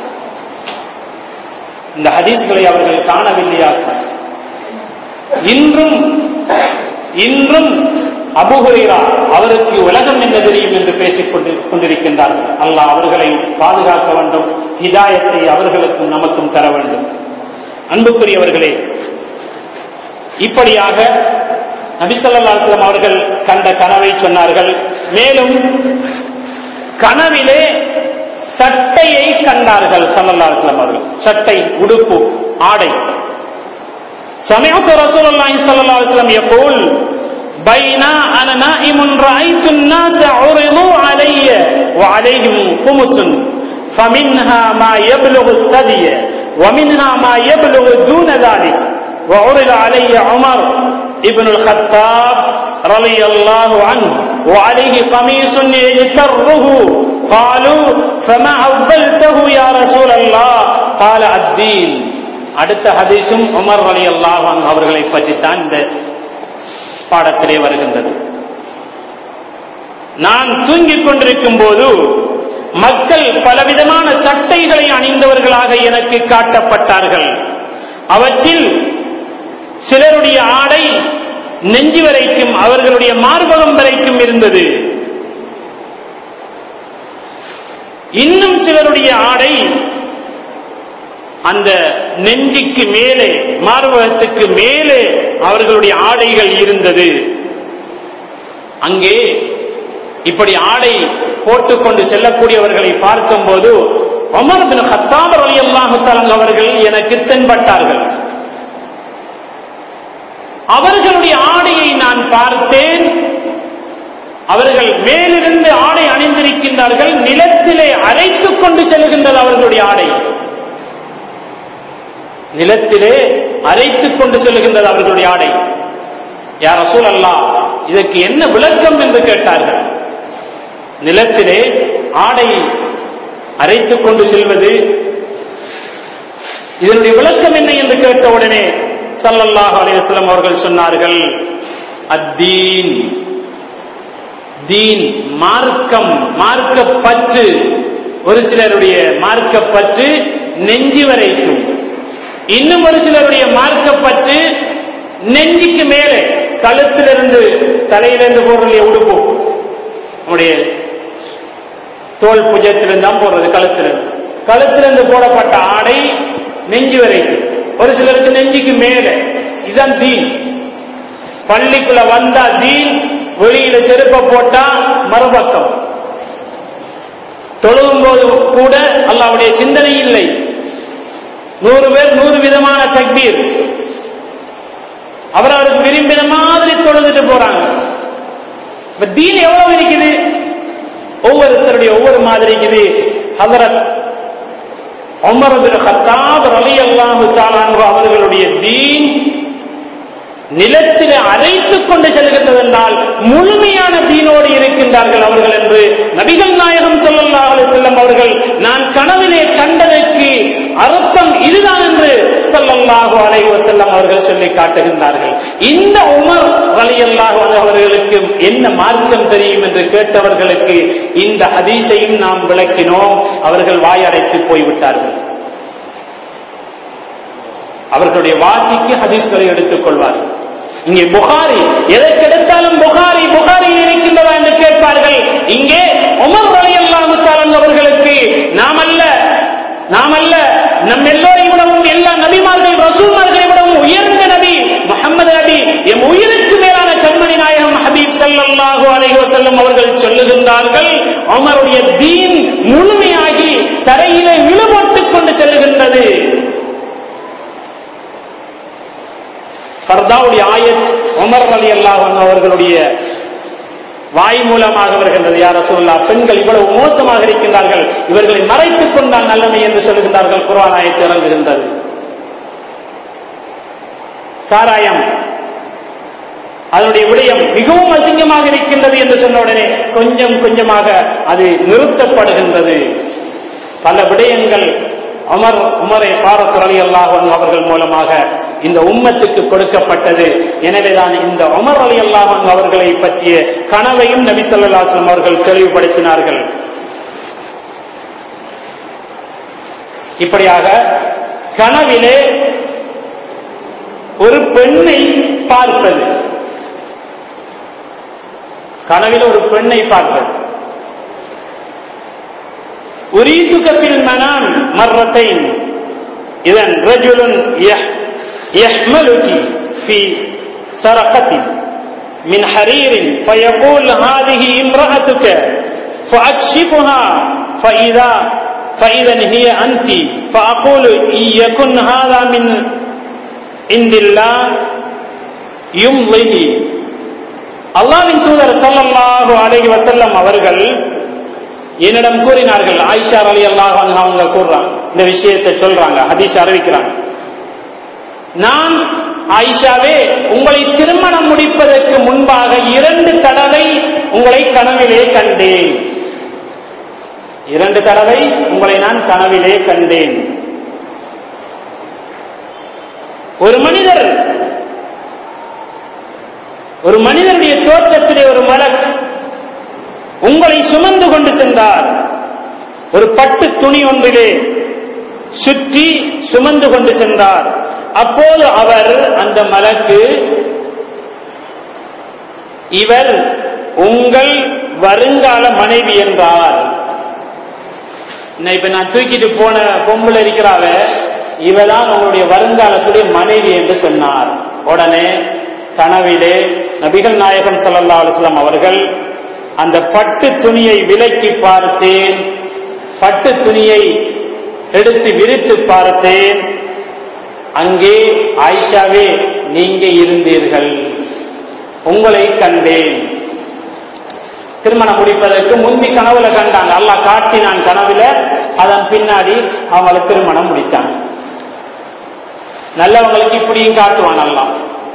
இந்த ஹதீஸ்களை அவர்கள் காணவில்லையாக இன்றும் இன்றும் அபுஹுரைரா அவருக்கு உலகம் என்ன தெரியும் என்று பேசிக் கொண்டிருக்கின்றார்கள் அல்லாஹ் அவர்களை பாதுகாக்க வேண்டும் ஹிதாயத்தை அவர்களுக்கும் நமக்கும் தர வேண்டும் அன்புக்குரியவர்களே இப்படியாக நபிசல்லாஸ்லம் அவர்கள் கண்ட கனவை சொன்னார்கள் மேலும் கனவிலே சட்டையை கண்டார்கள் சல்லல்லாஸ்லம் அவர்கள் சட்டை உடுப்பு ஆடை سمعت رسول الله صلى الله عليه وسلم يقول بين أنا نائم رأيت الناس عرضوا علي وعليهم قمص فمنها ما يبلغ الثدي ومنها ما يبلغ دون ذلك وعرض علي عمر ابن الخطاب رضي الله عنه وعليه قميص يجتره قالوا فما أولته يا رسول الله قال الدين அடுத்த ஹதீஸும் உமர் அலி அல்லாஹான் அவர்களை பற்றித்தான் இந்த பாடத்திலே வருகின்றது நான் தூங்கிக் கொண்டிருக்கும் போது மக்கள் பலவிதமான சட்டைகளை அணிந்தவர்களாக எனக்கு காட்டப்பட்டார்கள் அவற்றில் சிலருடைய ஆடை நெஞ்சு வரைக்கும் அவர்களுடைய மார்பகம் வரைக்கும் இருந்தது இன்னும் சிலருடைய ஆடை அந்த நெஞ்சுக்கு மேலே மார்பகத்துக்கு மேலே அவர்களுடைய ஆடைகள் இருந்தது அங்கே இப்படி ஆடை போட்டுக்கொண்டு செல்லக்கூடியவர்களை பார்க்கும்போது ஒமர் பின் ஹத்தாமர் அலி அல்லாஹு அவர்கள் எனக்கு தென்பட்டார்கள் அவர்களுடைய ஆடையை நான் பார்த்தேன் அவர்கள் மேலிருந்து ஆடை அணிந்திருக்கின்றார்கள் நிலத்திலே அரைத்துக் கொண்டு செல்கின்றது அவர்களுடைய ஆடை நிலத்திலே அரைத்துக் கொண்டு செல்கின்றது அவர்களுடைய ஆடை யார் ரசூல் அல்லா இதற்கு என்ன விளக்கம் என்று கேட்டார்கள் நிலத்திலே ஆடை அரைத்துக் கொண்டு செல்வது இதனுடைய விளக்கம் என்ன என்று கேட்ட உடனே சல்லல்லாஹு அலையம் அவர்கள் சொன்னார்கள் அத்தீன் தீன் மார்க்கம் மார்க்கப்பற்று ஒரு சிலருடைய மார்க்கப்பற்று நெஞ்சி வரைக்கும் இன்னும் ஒரு சிலருடைய மார்க்கப்பற்று நெஞ்சுக்கு மேலே கழுத்திலிருந்து தலையிலிருந்து போடுற உடுப்பு நம்முடைய தோல் புஜத்திலிருந்து தான் போடுறது கழுத்திலிருந்து கழுத்திலிருந்து போடப்பட்ட ஆடை நெஞ்சு வரைக்கும் ஒரு சிலருக்கு நெஞ்சுக்கு மேலே இதுதான் தீன் பள்ளிக்குள்ள வந்தா தீன் வெளியில செருப்ப போட்டா மறுபக்கம் தொழுகும் போது கூட அல்லாவுடைய சிந்தனை இல்லை நூறு பேர் நூறு விதமான தக்பீர் அவர் அவருக்கு விரும்பின மாதிரி தொழுதுட்டு போறாங்க இப்ப தீன் எவ்வளவு இருக்குது ஒவ்வொருத்தருடைய ஒவ்வொரு மாதிரி இருக்குது ஹதரத் உமர் பின் ஹத்தாப் ரலி அல்லாஹு தாலான்கு அவர்களுடைய தீன் நிலத்திலே அரைத்துக் கொண்டு செல்கின்றது என்றால் முழுமையான தீனோடு இருக்கின்றார்கள் அவர்கள் என்று நபிகள் நாயகம் சொல்லல்லாஹ் செல்லம் அவர்கள் நான் கனவிலே கண்டதற்கு அர்த்தம் இதுதான் என்று சொல்லல்லாஹு அலைஹி வஸல்லம் அவர்கள் சொல்லி காட்டுகின்றார்கள் இந்த உமர் ரலியல்லாஹு அன்ஹு அவர்களுக்கு என்ன மார்க்கம் தெரியும் என்று கேட்டவர்களுக்கு இந்த ஹதீஸையும் நாம் விளக்கினோம் அவர்கள் வாயடைத்து போய்விட்டார்கள் அவர்களுடைய வாசிக்கு ஹதீஸ்களை எடுத்துக் கொள்வார்கள் இங்கே புகாரி எதற்கெடுத்தாலும் புகாரி புகாரியில் இருக்கின்றதா என்று கேட்பார்கள் இங்கே உமர் அலி அல்லாஹு அவர்களுக்கு நாம் அல்ல நாம் அல்ல நம் எல்லோரை விடவும் எல்லா நபிமார்கள் ரசூல்மார்களை விடவும் உயர்ந்த நபி முகமது நபி எம் உயிருக்கு மேலான கண்மணி நாயகம் ஹபீப் ஸல்லல்லாஹு அலைஹி வஸல்லம் அவர்கள் சொல்லுகின்றார்கள் உமருடைய தீன் முழுமையாகி தரையிலே இழுபட்டுக் கொண்டு செல்லுகின்றது ஃபர்தாவுடைய ஆயத் உமர் அலி அல்லாஹ் அவர்களுடைய வாய் மூலமாக வருகின்றது யார் ரசூல்லா பெண்கள் இவ்வளவு மோசமாக இருக்கின்றார்கள் இவர்களை மறைத்துக் கொண்டால் நல்லமை என்று சொல்லுகின்றார்கள் குர்ஆன் ஆயத்து இறங்குகின்றது சாராயம் அதனுடைய விடயம் மிகவும் அசிங்கமாக இருக்கின்றது என்று சொன்ன உடனே கொஞ்சம் கொஞ்சமாக அது நிறுத்தப்படுகின்றது பல விடயங்கள் அமர் உமரை பாரத் அலி அல்லாஹன் அவர்கள் மூலமாக இந்த உம்மத்துக்கு கொடுக்கப்பட்டது எனவேதான் இந்த உமர் அலி அல்லாஹன் அவர்களை பற்றிய கனவையும் நபி சொல்லாஸ்லம் அவர்கள் தெளிவுபடுத்தினார்கள் இப்படியாக கனவிலே ஒரு பெண்ணை பார்ப்பது கனவில் ஒரு பெண்ணை பார்ப்பது أريدك في المنام مرتين إذا رجل يحملك في سرقة من حرير فيقول هذه امرأتك فأكشفها فإذا فإذا هي أنت فأقول إن يكن هذا من عند الله يمضي அல்லாவின் தூதர் சல்லல்லாஹு அலைஹி வசல்லம் அவர்கள் என்னிடம் கூறினார்கள் ஆயிஷா அலி அல்லாஹ் அவங்க கூறுறாங்க இந்த விஷயத்தை சொல்றாங்க ஹதீஸ் அறிவிக்கிறாங்க நான் ஆயிஷாவே உங்களை திருமணம் முடிப்பதற்கு முன்பாக இரண்டு தடவை உங்களை கனவிலே கண்டேன் இரண்டு தடவை உங்களை நான் கனவிலே கண்டேன் ஒரு மனிதர் ஒரு மனிதனுடைய தோற்றத்திலே ஒரு மலக் உங்களை சுமந்து கொண்டு சென்றார் ஒரு பட்டு துணி ஒன்றிலே சுற்றி சுமந்து கொண்டு சென்றார் அப்போது அவர் அந்த மலக்கு இவர் உங்கள் வருங்கால மனைவி என்றார் இப்ப நான் தூக்கிட்டு போன பொம்பளை இருக்கிறாவ இவதான் உங்களுடைய வருங்காலத்துடைய மனைவி என்று சொன்னார் உடனே கனவிலே நபிகள் நாயகம் சல்லா அலுவலாம் அவர்கள் அந்த பட்டு துணியை விலக்கி பார்த்தேன் பட்டு துணியை எடுத்து விரித்து பார்த்தேன் அங்கே ஆயிஷாவே நீங்க இருந்தீர்கள் உங்களை கண்டேன் திருமணம் முடிப்பதற்கு முந்தி கனவுல கண்டாங்க அல்லாஹ் காட்டினான் கனவுல அதன் பின்னாடி அவங்களை திருமணம் முடித்தாங்க நல்லவங்களுக்கு இப்படியும் காட்டுவான் அல்லாஹ்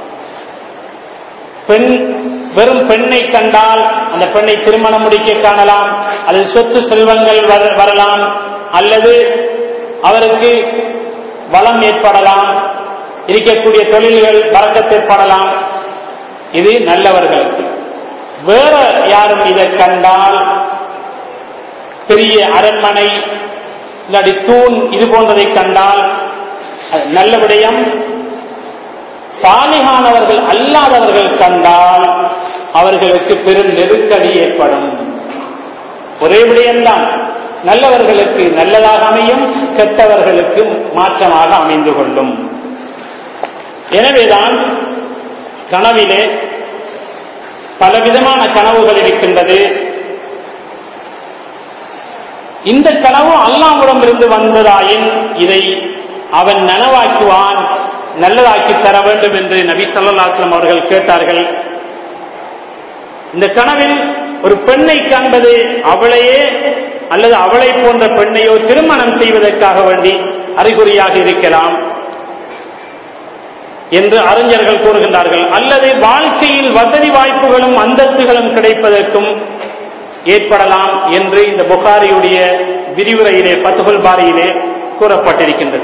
பெண் வெறும் பெண்ணை கண்டால் அந்த பெண்ணை திருமணம் முடிக்க காணலாம் அல்லது சொத்து செல்வங்கள் வரலாம் அல்லது அவருக்கு வளம் ஏற்படலாம் இருக்கக்கூடிய தொழில்கள் பறக்கத்து ஏற்படலாம் இது நல்லவர்களுக்கு வேற யாரும் இதை கண்டால் பெரிய அரண்மனை இல்லாடி தூண் இது போன்றதை கண்டால் நல்ல விடயம் சாலிகானவர்கள் அல்லாதவர்கள் கண்டால் அவர்களுக்கு பெரும் நெருக்கடி ஏற்படும் ஒரே விடயம்தான் நல்லவர்களுக்கு நல்லதாக அமையும் கெட்டவர்களுக்கு மாற்றமாக அமைந்து கொள்ளும் எனவேதான் கனவிலே பலவிதமான கனவுகள் இருக்கின்றது இந்த கனவு அல்லாவிடம் இருந்து வந்ததாயின் இதை அவன் நனவாக்குவான் நல்லதாக்கி தர வேண்டும் என்று நபி சல்லாஸ்லம் அவர்கள் கேட்டார்கள் இந்த கனவில் ஒரு பெண்ணை காண்பது அவளையே அல்லது அவளை போன்ற பெண்ணையோ திருமணம் செய்வதற்காக வேண்டி அறிகுறியாக இருக்கலாம் என்று அறிஞர்கள் கூறுகின்றார்கள் அல்லது வாழ்க்கையில் வசதி வாய்ப்புகளும் அந்தஸ்துகளும் கிடைப்பதற்கும் ஏற்படலாம் என்று இந்த புகாரியுடைய விரிவுரையிலே பத்துகுல் பாரியிலே கூறப்பட்டிருக்கின்றது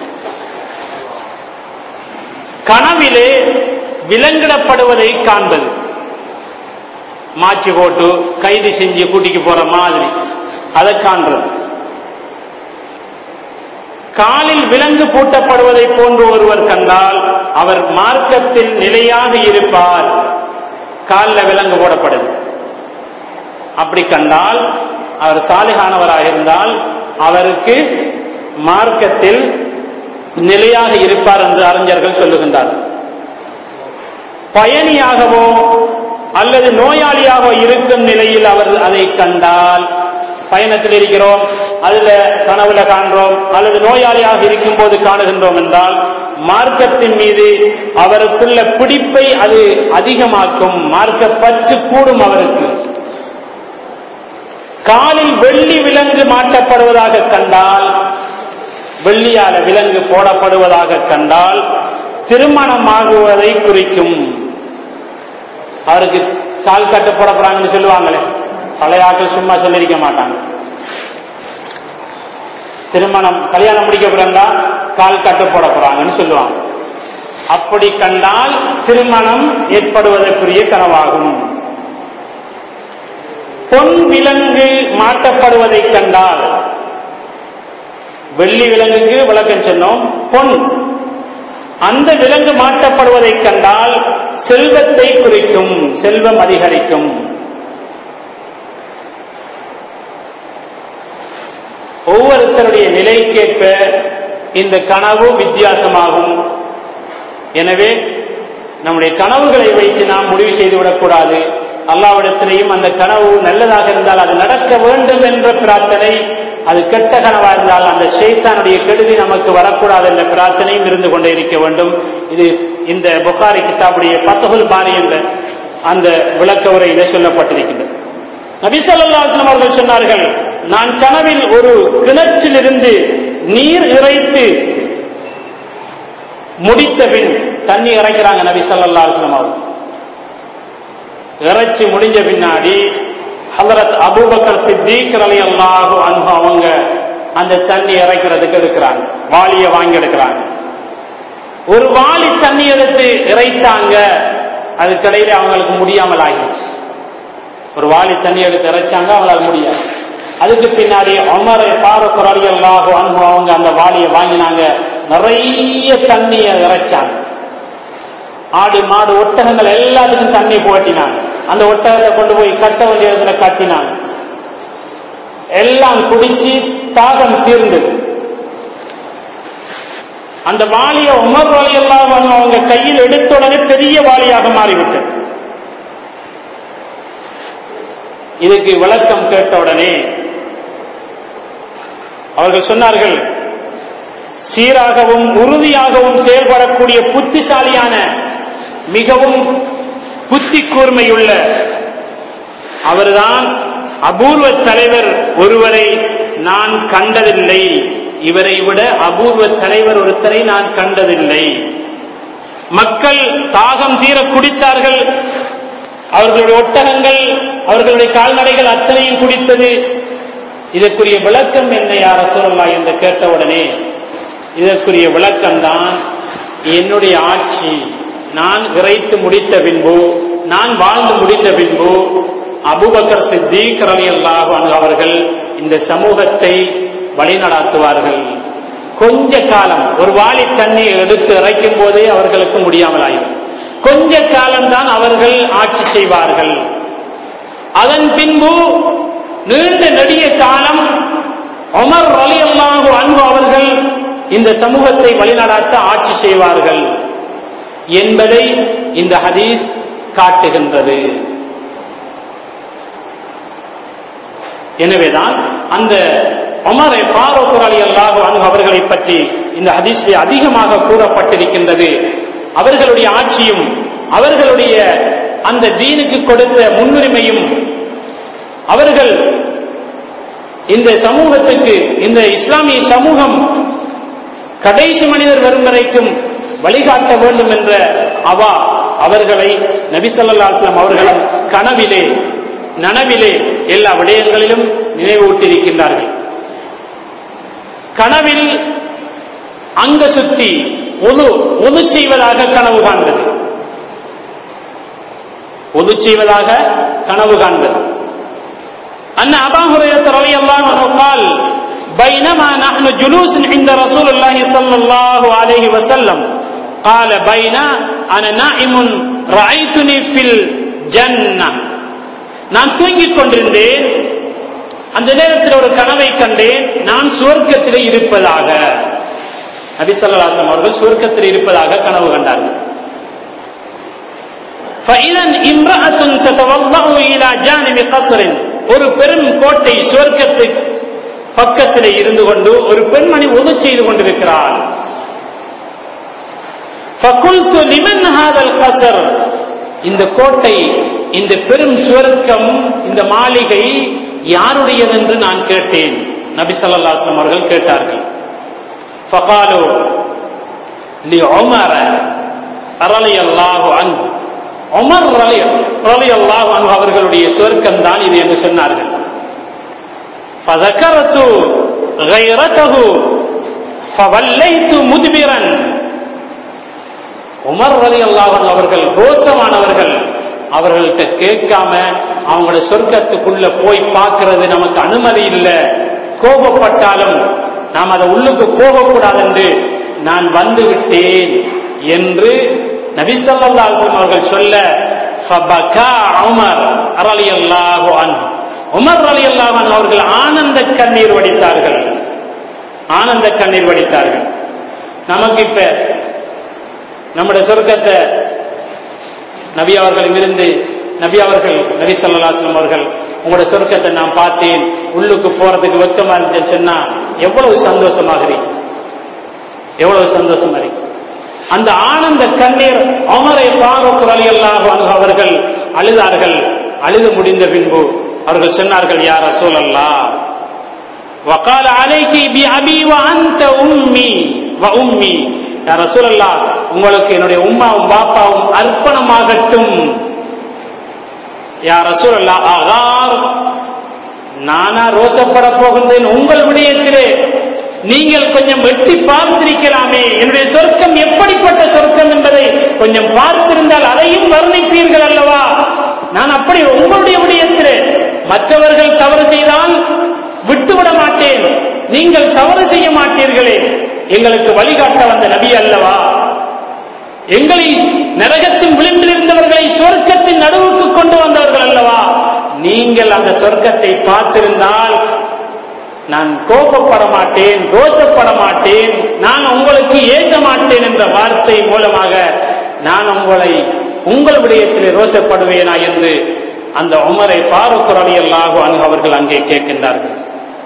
கனவிலே விலங்கிடப்படுவதை காண்பது மாச்சி போட்டு கைது செஞ்சு கூட்டிக்கு போற மாதிரி அதை காண்றது காலில் விலங்கு பூட்டப்படுவதை போன்று ஒருவர் கண்டால் அவர் மார்க்கத்தில் நிலையாக இருப்பார் காலில் விலங்கு போடப்படுது அப்படி கண்டால் அவர் சாலிகானவராக இருந்தால் அவருக்கு மார்க்கத்தில் நிலையாக இருப்பார் என்று அறிஞர்கள் சொல்லுகின்றார்கள் பயணியாகவோ அல்லது நோயாளியாக இருக்கும் நிலையில் அவர் அதை கண்டால் பயணத்தில் இருக்கிறோம் அதுல கனவுல காண்றோம் அல்லது நோயாளியாக இருக்கும் போது காணுகின்றோம் என்றால் மார்க்கத்தின் மீது அவருக்குள்ள பிடிப்பை அது அதிகமாக்கும் மார்க்க பற்று கூடும் அவருக்கு காலில் வெள்ளி விலங்கு மாட்டப்படுவதாக கண்டால் வெள்ளியால விலங்கு போடப்படுவதாக கண்டால் திருமணமாகுவதை குறிக்கும் அவருக்கு கால் கட்டு போட போறாங்கன்னு சொல்லுவாங்களே பழைய ஆட்கள் சும்மா சொல்லியிருக்க மாட்டாங்க திருமணம் கல்யாணம் முடிக்க போறாங்களா கால் கட்டு போட போறாங்கன்னு சொல்லுவாங்க அப்படி கண்டால் திருமணம் ஏற்படுவதற்குரிய கனவாகும் பொன் விலங்கு மாட்டப்படுவதை கண்டால் வெள்ளி விலங்குக்கு விளக்கம் சொன்னோம் பொன் அந்த விலங்கு மாட்டப்படுவதை கண்டால் செல்வத்தை குறிக்கும் செல்வம் அதிகரிக்கும் ஒவ்வொருத்தருடைய நிலைக்கேற்ப இந்த கனவு வித்தியாசமாகும் எனவே நம்முடைய கனவுகளை வைத்து நாம் முடிவு செய்துவிடக்கூடாது அல்லாவிடத்திலேயும் அந்த கனவு நல்லதாக இருந்தால் அது நடக்க வேண்டும் என்ற பிரார்த்தனை அது கெட்ட கனவா இருந்தால் அந்த ஷைத்தானுடைய கெடுதி நமக்கு வரக்கூடாது என்ற பிரார்த்தனையும் இருந்து கொண்டே இருக்க வேண்டும் இது இந்த புகாரி கிதாபுடைய பத்தகுல் பாணி என்ற அந்த விளக்க உரையிலே சொல்லப்பட்டிருக்கின்றது நபிசல்லாஸ்லம் அவர்கள் சொன்னார்கள் நான் கனவில் ஒரு கிணற்றிலிருந்து நீர் இறைத்து முடித்த பின் தண்ணி இறைக்கிறாங்க நபி சல்லா அலுவலம் அவங்க இறைச்சி முடிஞ்ச பின்னாடி ஹலரத் அபூபக்கர் சித்திக் அலி அல்லாஹு அன்பு அவங்க அந்த தண்ணி இறைக்கிறதுக்கு எடுக்கிறாங்க வாளிய வாங்கி எடுக்கிறாங்க ஒரு வாளி தண்ணி எடுத்து இறைத்தாங்க அதுக்கிடையில அவங்களுக்கு முடியாமல் ஆகிடுச்சு ஒரு வாளி தண்ணி எடுத்து இறைச்சாங்க அவங்களால முடியாது அதுக்கு பின்னாடி அமரை பாரக்குர் அலி அல்லாஹு அன்பு அவங்க அந்த வாளியை வாங்கினாங்க நிறைய தண்ணியை இறைச்சாங்க ஆடு மாடு ஒட்டகங்கள் எல்லாத்துக்கும் தண்ணி போட்டினாங்க அந்த ஒட்டகத்தை கொண்டு போய் கட்ட வேண்டிய இடத்துல கட்டினாங்க எல்லாம் குடிச்சு தாகம் தீர்ந்தது அந்த வாளிய உமர் வாளி எல்லாம் அவங்க கையில் எடுத்த உடனே பெரிய வாளியாக மாறிவிட்டது இதுக்கு விளக்கம் கேட்ட உடனே அவர்கள் சொன்னார்கள் சீராகவும் உறுதியாகவும் செயல்படக்கூடிய புத்திசாலியான மிகவும் புத்தி கூர்மையுள்ள அவர்தான் அபூர்வ தலைவர் ஒருவரை நான் கண்டதில்லை இவரை விட அபூர்வ தலைவர் ஒருத்தரை நான் கண்டதில்லை மக்கள் தாகம் தீர குடித்தார்கள் அவர்களுடைய ஒட்டகங்கள் அவர்களுடைய கால்நடைகள் அத்தனையும் குடித்தது இதற்குரிய விளக்கம் என்ன யார சொல்லலாம் என்று கேட்டவுடனே இதற்குரிய விளக்கம்தான் என்னுடைய ஆட்சி நான் இறைத்து முடித்த பின்பு நான் வாழ்ந்து முடிந்த பின்பு அபுபக்கர் சித்திக் ரலி அல்லாஹ் அவர்கள் இந்த சமூகத்தை வழிநடாத்துவார்கள் கொஞ்ச காலம் ஒரு வாளி தண்ணி எடுத்து இறைக்கும் போதே அவர்களுக்கு முடியாமல் ஆயிடும் கொஞ்ச காலம்தான் அவர்கள் ஆட்சி செய்வார்கள் அதன் பின்பு நீண்ட நெடிய காலம் ஒமர் அலி அல்லாஹு அன்பு அவர்கள் இந்த சமூகத்தை வழிநடாத்த ஆட்சி செய்வார்கள் என்பதை இந்த ஹதீஸ் காட்டுகின்றது எனவேதான் அந்த ஒமரை பாரோக்குர் அலி அல்லாஹு அன்பு அவர்களை பற்றி இந்த ஹதீஸில் அதிகமாக கூறப்பட்டிருக்கின்றது அவர்களுடைய ஆட்சியும் அவர்களுடைய அந்த தீனுக்கு கொடுத்த முன்னுரிமையும் அவர்கள் இந்த சமூகத்துக்கு இந்த இஸ்லாமிய சமூகம் கடைசி மனிதர் வரும் வரைக்கும் வழிகாட்ட வேண்டும் என்ற அவா அவர்களை நபிசல்லாஸ்லாம் அவர்களும் கனவிலே நனவிலே எல்லா விடயங்களிலும் நினைவூட்டியிருக்கின்றார்கள் கனவில் அங்க சுத்தி ஒது ஒது செய்வதாக கனவு காண்பது ஒது செய்வதாக கனவு காண்பது أن أبا هريرة رضي الله عنه قال بينما نحن جلوس عند رسول الله صلى الله عليه وسلم قال بين أنا نائم رأيتني في الجنة நான் தூங்கிக் கொண்டிருந்தேன் அந்த நேரத்தில் ஒரு கனவை கண்டேன் நான் சுவர்க்கத்தில் இருப்பதாக நபிசல்லாசம் அவர்கள் சுவர்க்கத்தில் இருப்பதாக கனவு கண்டார்கள் فإذا امرأة تتوضأ إلى جانب قصر ஒரு பெரும் கோட்டை சுவர்க்கத்து பக்கத்தில் இருந்து கொண்டு ஒரு பெண்மணி உது செய்து கொண்டிருக்கிறாள் فقلت لمن هذا القصر இந்த கோட்டை இந்த பெரும் சுவர்க்கம் இந்த மாளிகை யாருடையது என்று நான் கேட்டேன் நபி ஸல்லல்லாஹு அவர்கள் கேட்டார்கள் ஃபகாலு லி உமர ரலி அல்லாஹு அன்பு உமர் ரலி ரலி அல்லாஹு அன்பு அவர்களுடைய சுவர்க்கம் தான் இது என்று சொன்னார்கள் فذكرت غيرته فوليت مدبرا உமர் ரலி அல்லாஹன் அவர்கள் ரோசமானவர்கள் அவர்கள்ட்ட கேட்காம அவங்களோட சொர்க்கத்துக்குள்ள போய் பார்க்கிறது நமக்கு அனுமதி இல்லை கோபப்பட்டாலும் நாம் அதை உள்ளுக்கு போகக்கூடாது என்று நான் வந்து விட்டேன் என்று நபிசல்லாசம் அவர்கள் சொல்ல ஃபபகா உமர் ரலி அல்லாஹு அன்ஹு உமர் அலி அல்லாஹன் அவர்கள் ஆனந்த கண்ணீர் வடித்தார்கள் ஆனந்த கண்ணீர் வடித்தார்கள் நமக்கு இப்ப நம்முடைய சொர்க்கத்தை நபி அவர்களிடமிருந்து நபி அவர்கள் நபி சல்லாஸ்லம் அவர்கள் உங்களோட சொர்க்கத்தை நான் பார்த்தேன் உள்ளுக்கு போறதுக்கு வெக்கமா இருந்துச்சுன்னு சொன்னா எவ்வளவு சந்தோஷமாக இருக்கு எவ்வளவு சந்தோஷமா இருக்கு அந்த ஆனந்த கண்ணீர் அமரை பாரூக் அலி அல்லாஹ் அவர்கள் அழுதார்கள் அழுது முடிந்த பின்பு அவர்கள் சொன்னார்கள் யார் ரசூல் அல்லா وقال عليك بأبي وأنت أمي وأمي يا رسول الله உங்களுக்கு என்னுடைய உம்மாவும் பாப்பாவும் அர்ப்பணமாகட்டும் யா ரசூல் அல்லா அகார் நானா ரோசப்பட போகின்றேன் உங்கள் விடயத்திலே நீங்கள் கொஞ்சம் வெட்டி பார்த்திருக்கலாமே என்னுடைய சொர்க்கம் எப்படிப்பட்ட சொர்க்கம் என்பதை கொஞ்சம் பார்த்திருந்தால் அதையும் வர்ணிப்பீர்கள் அல்லவா நான் அப்படி உங்களுடைய விடயத்திலே மற்றவர்கள் தவறு செய்தால் விட்டுவிட மாட்டேன் நீங்கள் தவறு செய்ய மாட்டீர்களே எங்களுக்கு வழிகாட்ட வந்த நபி அல்லவா எங்களை நரகத்தின் விளிம்பில் இருந்தவர்களை சொர்க்கத்தின் நடுவுக்கு கொண்டு வந்தவர்கள் அல்லவா நீங்கள் அந்த சொர்க்கத்தை பார்த்திருந்தால் நான் கோபப்பட மாட்டேன் ரோசப்பட மாட்டேன் நான் உங்களுக்கு ஏச மாட்டேன் என்ற வார்த்தை மூலமாக நான் உங்களை உங்கள் விடயத்திலே ரோசப்படுவேனா என்று அந்த உமரை பாரூக் அலி அல்லாஹு அங்கு அவர்கள் அங்கே கேட்கின்றார்கள்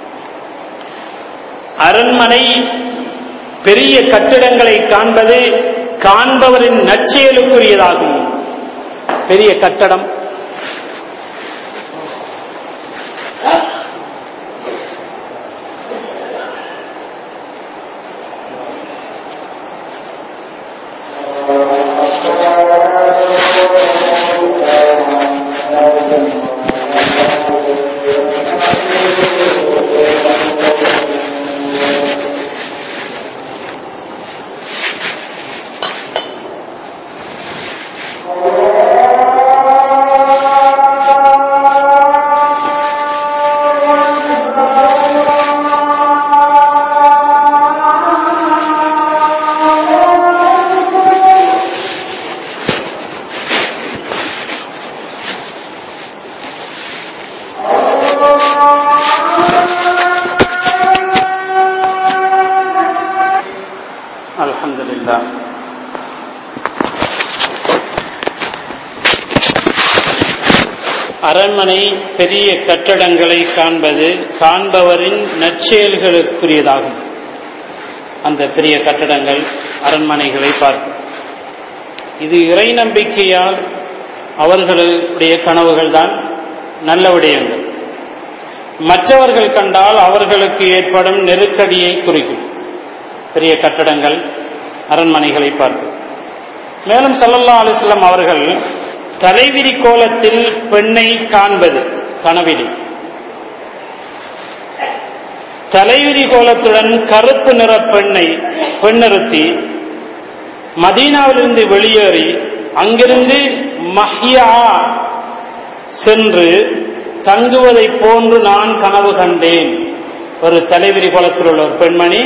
அரண்மனை பெரிய கட்டிடங்களை காண்பது காண்பவரின் நற்செயலுக்குரியதாகும் பெரிய கட்டடம் الحمد لله அரண்மனை பெரிய கட்டடங்களை காண்பது காண்பவரின் நற்செயல்களுக்குரியதாகும் அந்த பெரிய கட்டடங்கள் அரண்மனைகளை பார்க்கும் இது இறை நம்பிக்கையால் அவர்களுடைய கனவுகள் தான் நல்ல விடயங்கள் மற்றவர்கள் கண்டால் அவர்களுக்கு ஏற்படும் நெருக்கடியை குறிக்கும் பெரிய கட்டடங்கள் அரண்மனைகளை பார்க்கும் மேலும் சல்லல்லா அலிஸ்லாம் அவர்கள் தலைவிரி கோலத்தில் பெண்ணை காண்பது கனவிலி தலைவிரி கோலத்துடன் கருப்பு நிற பெண்ணை பெண்ணிறுத்தி மதீனாவிலிருந்து வெளியேறி அங்கிருந்து மஹ்யா சென்று தங்குவதைப் போன்று நான் கனவு கண்டேன் ஒரு தலைவிரி கோலத்தில் உள்ள ஒரு பெண்மணி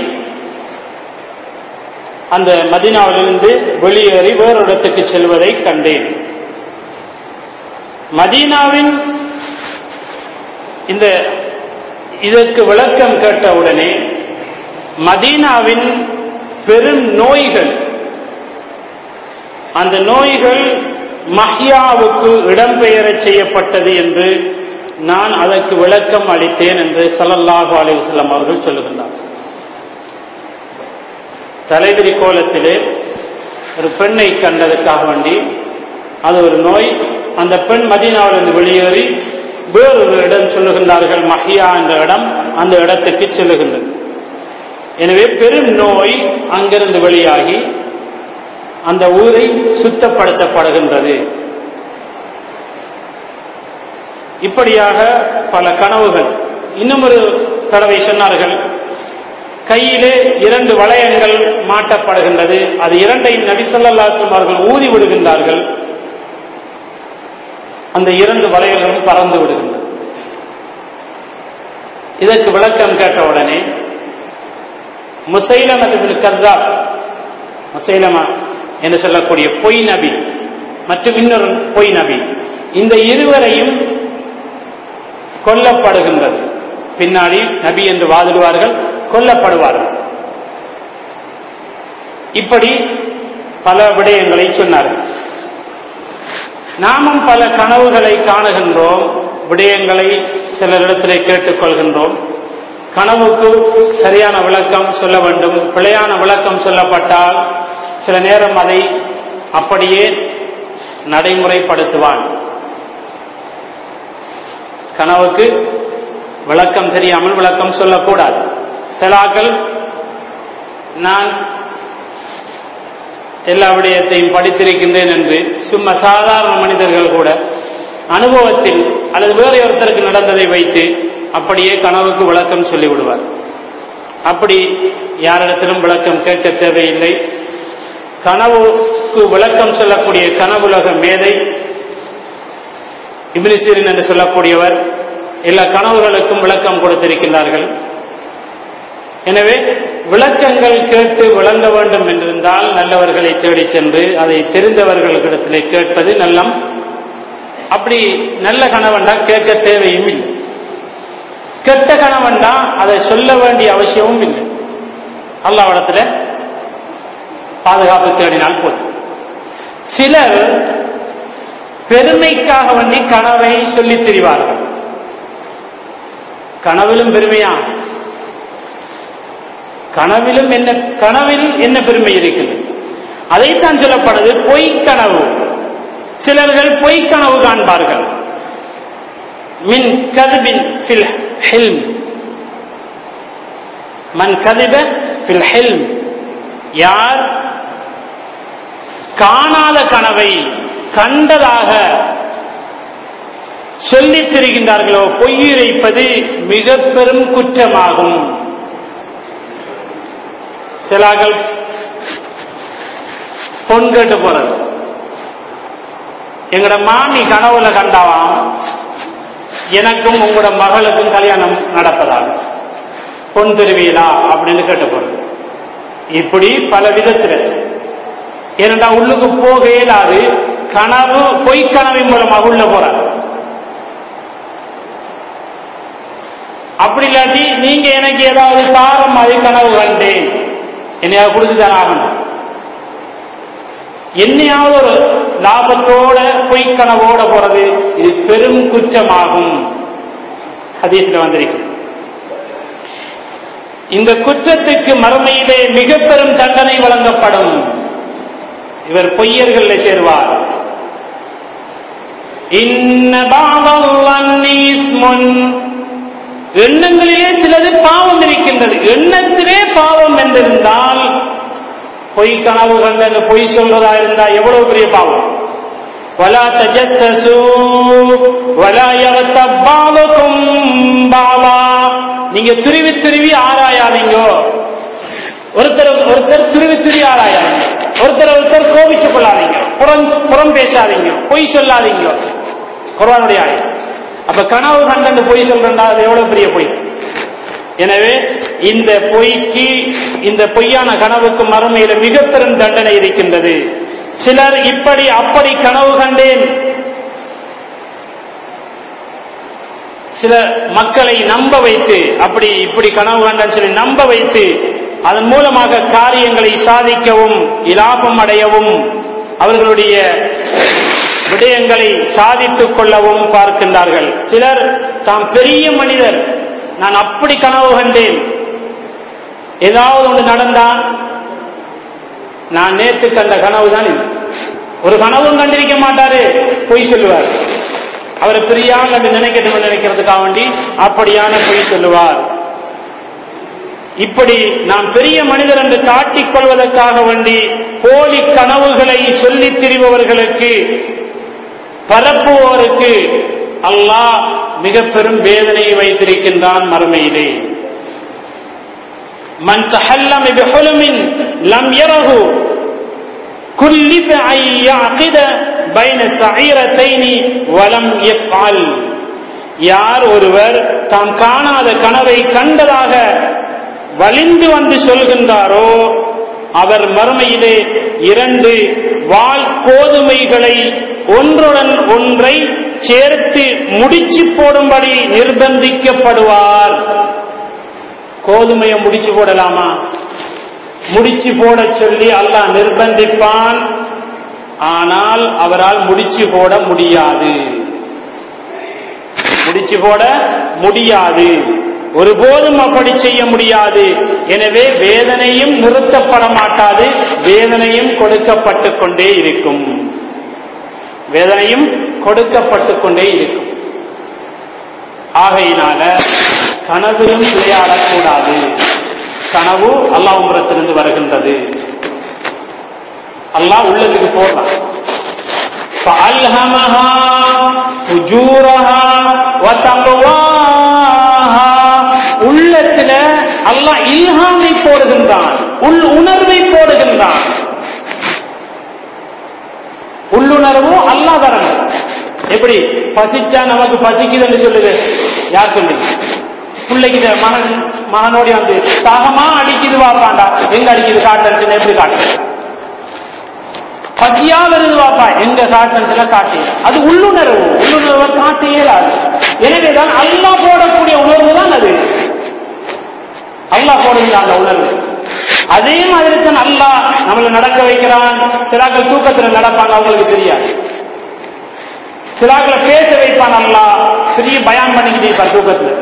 அந்த மதீனாவிலிருந்து வெளியேறி வேறு இடத்துக்கு செல்வதை கண்டேன் மதீனாவின் இந்த இதற்கு விளக்கம் கேட்டவுடனே மதீனாவின் பெரும் நோய்கள் அந்த நோய்கள் மஹ்யாவுக்கு இடம்பெயரச் செய்யப்பட்டது என்று நான் அதற்கு விளக்கம் அளித்தேன் என்று சல்லல்லாஹு அலிவசல்லம் அவர்கள் சொல்லுகின்றார் தலைவிரி கோலத்திலே ஒரு பெண்ணை கண்டதற்காக வேண்டி அது ஒரு நோய் அந்த பெண் மதீனாவிலிருந்து வெளியேறி வேறொரு இடம் சொல்லுகின்றார்கள் மஹியா என்ற இடம் அந்த இடத்துக்கு செல்லுகின்றது எனவே பெரும் நோய் அங்கிருந்து வெளியாகி அந்த ஊரை சுத்தப்படுத்தப்படுகின்றது இப்படியாக பல கனவுகள் இன்னும் ஒரு தடவை சொன்னார்கள் கையிலே இரண்டு வளையங்கள் மாட்டப்படுகின்றது அது இரண்டையும் நபிசல்லாஸ்லம் அவர்கள் ஊதி விடுகின்றார்கள் அந்த இரண்டு வளையல்களும் பறந்து விடுகின்றன இதற்கு விளக்கம் கேட்ட உடனே முசைலமது கர்தாப் முசைலமா என்று சொல்லக்கூடிய பொய் நபி மற்றும் இன்னொரு பொய் நபி இந்த இருவரையும் கொல்லப்படுகின்றது பின்னாடி நபி என்று வாதிடுவார்கள் கொல்லப்படுவார்கள் இப்படி பல விடயங்களை சொன்னார்கள் நாமும் பல கனவுகளை காணுகின்றோம் விடயங்களை சிலரிடத்திலே கேட்டுக்கொள்கின்றோம் கனவுக்கு சரியான விளக்கம் சொல்ல வேண்டும் பிழையான விளக்கம் சொல்லப்பட்டால் சில நேரம் அதை அப்படியே நடைமுறைப்படுத்துவான் கனவுக்கு விளக்கம் தெரியாமல் விளக்கம் சொல்லக்கூடாது சிலாக்கள் நான் எல்லா விடயத்தையும் படித்திருக்கின்றேன் என்று சும்மா சாதாரண மனிதர்கள் கூட அனுபவத்தில் அல்லது வேறு ஒருத்தருக்கு நடந்ததை வைத்து அப்படியே கனவுக்கு விளக்கம் சொல்லிவிடுவார் அப்படி யாரிடத்திலும் விளக்கம் கேட்க தேவையில்லை கனவுக்கு விளக்கம் சொல்லக்கூடிய கனவுலக மேதை இப்னிசீரின் என்று சொல்லக்கூடியவர் எல்லா கனவுகளுக்கும் விளக்கம் கொடுத்திருக்கின்றார்கள் எனவே விளக்கங்கள் கேட்டு விளங்க வேண்டும் என்றிருந்தால் நல்லவர்களை தேடிச் சென்று அதை தெரிந்தவர்களிடத்திலே கேட்பது நல்லம் அப்படி நல்ல கணவன்டா கேட்க தேவையும் இல்லை கெட்ட கணவன்டா அதை சொல்ல வேண்டிய அவசியமும் இல்லை அல்லாவிடத்துல பாதுகாப்பு தேடினால் போதும் சிலர் பெருமைக்காக வேண்டி கனவை சொல்லித் திரிவார்கள் கனவிலும் பெருமையா கனவிலும் என்ன கனவில் என்ன பெருமை இருக்குது அதைத்தான் சொல்லப்படுது பொய் கனவு சிலர்கள் பொய் கனவு காண்பார்கள் மின் கதுபின் ஃபில் ஹில்ம் மன் கதிப ஃபில் ஹில்ம் யார் காணாத கனவை கண்டதாக சொல்லித் திரிகின்றார்களோ பொய்யுரைப்பது மிக பெரும் குற்றமாகும் சிலாக்கள் பொன் கேட்டு போறது எங்கட மாமி கனவுல கண்டாவாம் எனக்கும் உங்களோட மகளுக்கும் கல்யாணம் நடப்பதாக பொன் திருவிழா அப்படின்னு கேட்டு போறது இப்படி பல விதத்துல ஏனென்றா உள்ளுக்கு போக இயலாது கனவு பொய் கனவின் மூலமாக உள்ள போறார் அப்படி இல்லாட்டி நீங்க எனக்கு ஏதாவது தாரம் மாதிரி கனவு கண்டேன் என்னையாவது கொடுத்துதான் ஆகணும் என்னையாவது ஒரு லாபத்தோட பொய் கனவோட போறது இது பெரும் குற்றமாகும் ஹதீஸ்ல வந்திருக்கு இந்த குற்றத்துக்கு மறுமையிலே மிக பெரும் தண்டனை வழங்கப்படும் இவர் பொய்யர்கள் சேர்வார் இன்ன பாவம் எண்ணங்களிலே சிலது பாவம் இருக்கின்றது எண்ணத்திலே பாவம் என்றிருந்தால் பொய் கனவு கண்ட பொய் சொல்றதா இருந்தா எவ்வளவு பெரிய பாவம் வலா தஜஸ்ஸு வலா யகத்தப் பாவகும் பாவா நீங்க துருவி துருவி ஆராயாதீங்க ஒருத்தர் ஒருத்தர் துருவி துருவி ஆராயாதீங்க ஒருத்தர் ஒருத்தர் கோபித்துக் கொள்ளாதீங்க புறம் புறம் பேசாதீங்க பொய் சொல்லாதீங்க குர்ஆனுடைய ஆயத்து அப்ப கனவு கண்டு பொய் சொல்றா அது எவ்வளவு பெரிய பொய் எனவே இந்த பொய்க்கு இந்த பொய்யான கனவுக்கு மறுமையில மிக பெரும் தண்டனை இருக்கின்றது சிலர் இப்படி அப்படி கனவு கண்டேன் சில மக்களை நம்ப வைத்து அப்படி இப்படி கனவு கண்டேன் சொல்லி நம்ப வைத்து அதன் மூலமாக காரியங்களை சாதிக்கவும் இலாபம் அடையவும் அவர்களுடைய விடயங்களை சாதித்துக் கொள்ளவும் பார்க்கின்றார்கள் சிலர் தாம் பெரிய மனிதர் நான் அப்படி கனவு கண்டேன் ஏதாவது ஒன்று நடந்தா நான் நேற்று கண்ட கனவு தான் இது ஒரு கனவும் கண்டிருக்க மாட்டாரு பொய் சொல்லுவார் அவரை பிரியாங்க என்று நினைக்கட்டும் நினைக்கிறதுக்காக வேண்டி அப்படியான பொய் சொல்லுவார் இப்படி நாம் பெரிய மனிதர் என்று காட்டிக் கொள்வதற்காக வேண்டி போலி கனவுகளை சொல்லித் திரிபவர்களுக்கு பரப்புவோருக்கு அல்லாஹ் மிக பெரும் வேதனையை வைத்திருக்கின்றான் மறுமையிலே மன் தஹல்லம் பிஹுலுமின் லம் யரஹு كلف أن يعقد بين سعيرتين ولم يفعل யார் ஒருவர் தாம் காணாத கனவை கண்டதாக வலிந்து வந்து சொல்கின்றாரோ அவர் மறுமையிலே இரண்டு வால் கோதுமைகளை ஒன்றுடன் ஒன்றை சேர்த்து முடிச்சு போடும்படி நிர்பந்திக்கப்படுவார் கோதுமையை முடிச்சு போடலாமா முடிச்சு போட சொல்லி அல்லாஹ் நிர்பந்திப்பான் ஆனால் அவரால் முடிச்சு போட முடியாது முடிச்சு போட முடியாது ஒருபோதும் அப்படி செய்ய முடியாது எனவே வேதனையும் நிறுத்தப்பட மாட்டாது வேதனையும் கொடுக்கப்பட்டு கொண்டே இருக்கும் வேதனையும் கொடுக்கப்பட்டு கொண்டே இருக்கும் ஆகையினால கனவிலும் விளையாடக்கூடாது கனவு அல்லாஹ்புறத்திலிருந்து வருகின்றது அல்லாஹ் உள்ளத்துக்கு போடுறான் فألهمها فجورها وتقواها உள்ளத்துல அல்லாஹ் இல்ஹாமை போடுகின்றான் உள் உணர்வை போடுகின்றான் உள்ளுணர்வு அல்லாஹ் தரணும் எப்படி பசிச்சா நமக்கு பசிக்குதுன்னு சொல்லுது யார் சொல்லுங்க பிள்ளைகிட்ட மகன் மகனோடி வந்து தாகமா அடிக்குது வாப்பாண்டா எங்க அடிக்குது காட்டுன்னு எப்படி காட்டு பசியா வருது வாப்பா எங்க காட்டுன்னு காட்டு அது உள்ளுணர்வு உள்ளுணர்வை காட்ட இயலாது எனவேதான் அல்லாஹ் போடக்கூடிய உணர்வு தான் அது அல்லாஹ் போடுகிற அந்த உணர்வு அதே மாதிரி தான் அல்லாஹ் நம்மளை நடக்க வைக்கிறான் சிலாக்கள் தூக்கத்துல நடப்பாங்க அவங்களுக்கு தெரியாது சிலாக்களை பேச வைப்பான் அல்லாஹ் பெரிய பயான் பண்ணிக்கிட்டே இருப்பார் தூக்கத்துல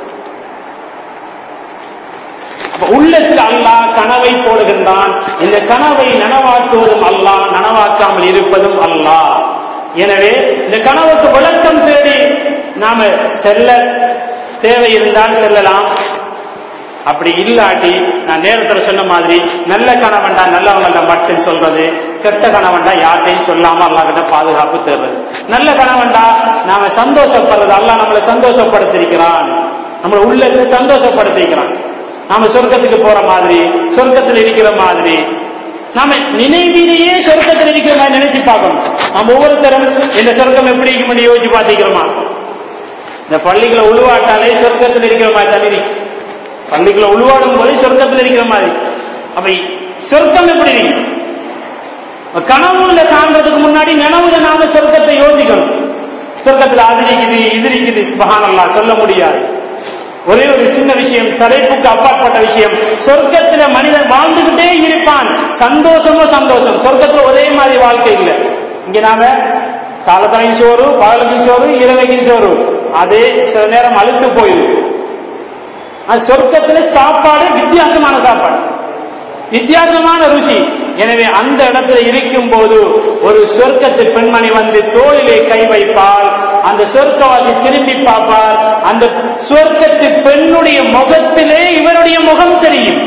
அப்ப உள்ளத்தில் அல்லாஹ் கனவை போடுகின்றான் இந்த கனவை நனவாக்குவதும் அல்லாஹ் நனவாக்காமல் இருப்பதும் அல்லாஹ் எனவே இந்த கனவுக்கு விளக்கம் தேடி நாம செல்ல தேவை இருந்தால் செல்லலாம் அப்படி இல்லாட்டி நான் நேரத்தில் சொன்ன மாதிரி நல்ல கணவன்டா நல்லவங்கள்ட்ட மட்டும் சொல்றது கெட்ட கணவன்டா யார்ட்டையும் சொல்லாம அல்லா கிட்ட பாதுகாப்பு தேடுறது நல்ல கணவன்டா நாம சந்தோஷப்படுறது அல்லா நம்மளை சந்தோஷப்படுத்திருக்கிறான் நம்மளை உள்ளத்தை சந்தோஷப்படுத்திருக்கிறான் நாம சொர்க்கத்துக்கு போற மாதிரி சொர்க்கத்தில் இருக்கிற மாதிரி நாம நினைவிலேயே சொர்க்கத்தில் இருக்கிற மாதிரி நினைச்சு பார்க்கணும் நம்ம ஒவ்வொருத்தரும் இந்த சொர்க்கம் எப்படி இருக்கும் யோசிச்சு பார்த்திக்கிறோமா இந்த பள்ளிகளை உருவாட்டாலே சொர்க்கத்தில் இருக்கிற மாதிரி தண்ணி இருக்கு பள்ளிக்குள்ள உருவாடும் போது சொர்க்கத்தில் இருக்கிற மாதிரி அப்ப சொர்க்கம் எப்படி இருக்கு கனவுல காண்றதுக்கு முன்னாடி நினைவுல நாம சொர்க்கத்தை யோசிக்கணும் சொர்க்கத்தில் அது இருக்குது இது இருக்குது சுபஹானல்லா சொல்ல முடியாது ஒரே ஒரு சின்ன விஷயம் தலைப்புக்கு அப்பாற்பட்ட விஷயம் சொர்க்கத்துல மனிதன் வாழ்ந்துகிட்டே இருப்பான் சந்தோஷமோ சந்தோஷம் சொர்க்கத்துல ஒரே மாதிரி வாழ்க்கை இல்லை இங்க நாம காலத்தாயும் சோறு பகலுக்கும் சோறு இரவைக்கும் சோறு அதே சில நேரம் அழுத்து போயிடும் அது சொர்க்கத்துல சாப்பாடு வித்தியாசமான சாப்பாடு வித்தியாசமான ருசி எனவே அந்த இடத்துல இருக்கும் போது ஒரு சொர்க்கத்து பெண்மணி வந்து தோளிலே கை வைப்பால் அந்த சொர்க்கவாசி திரும்பி பார்ப்பார் அந்த சொர்க்கத்து பெண்ணுடைய முகத்திலே இவருடைய முகம் தெரியும்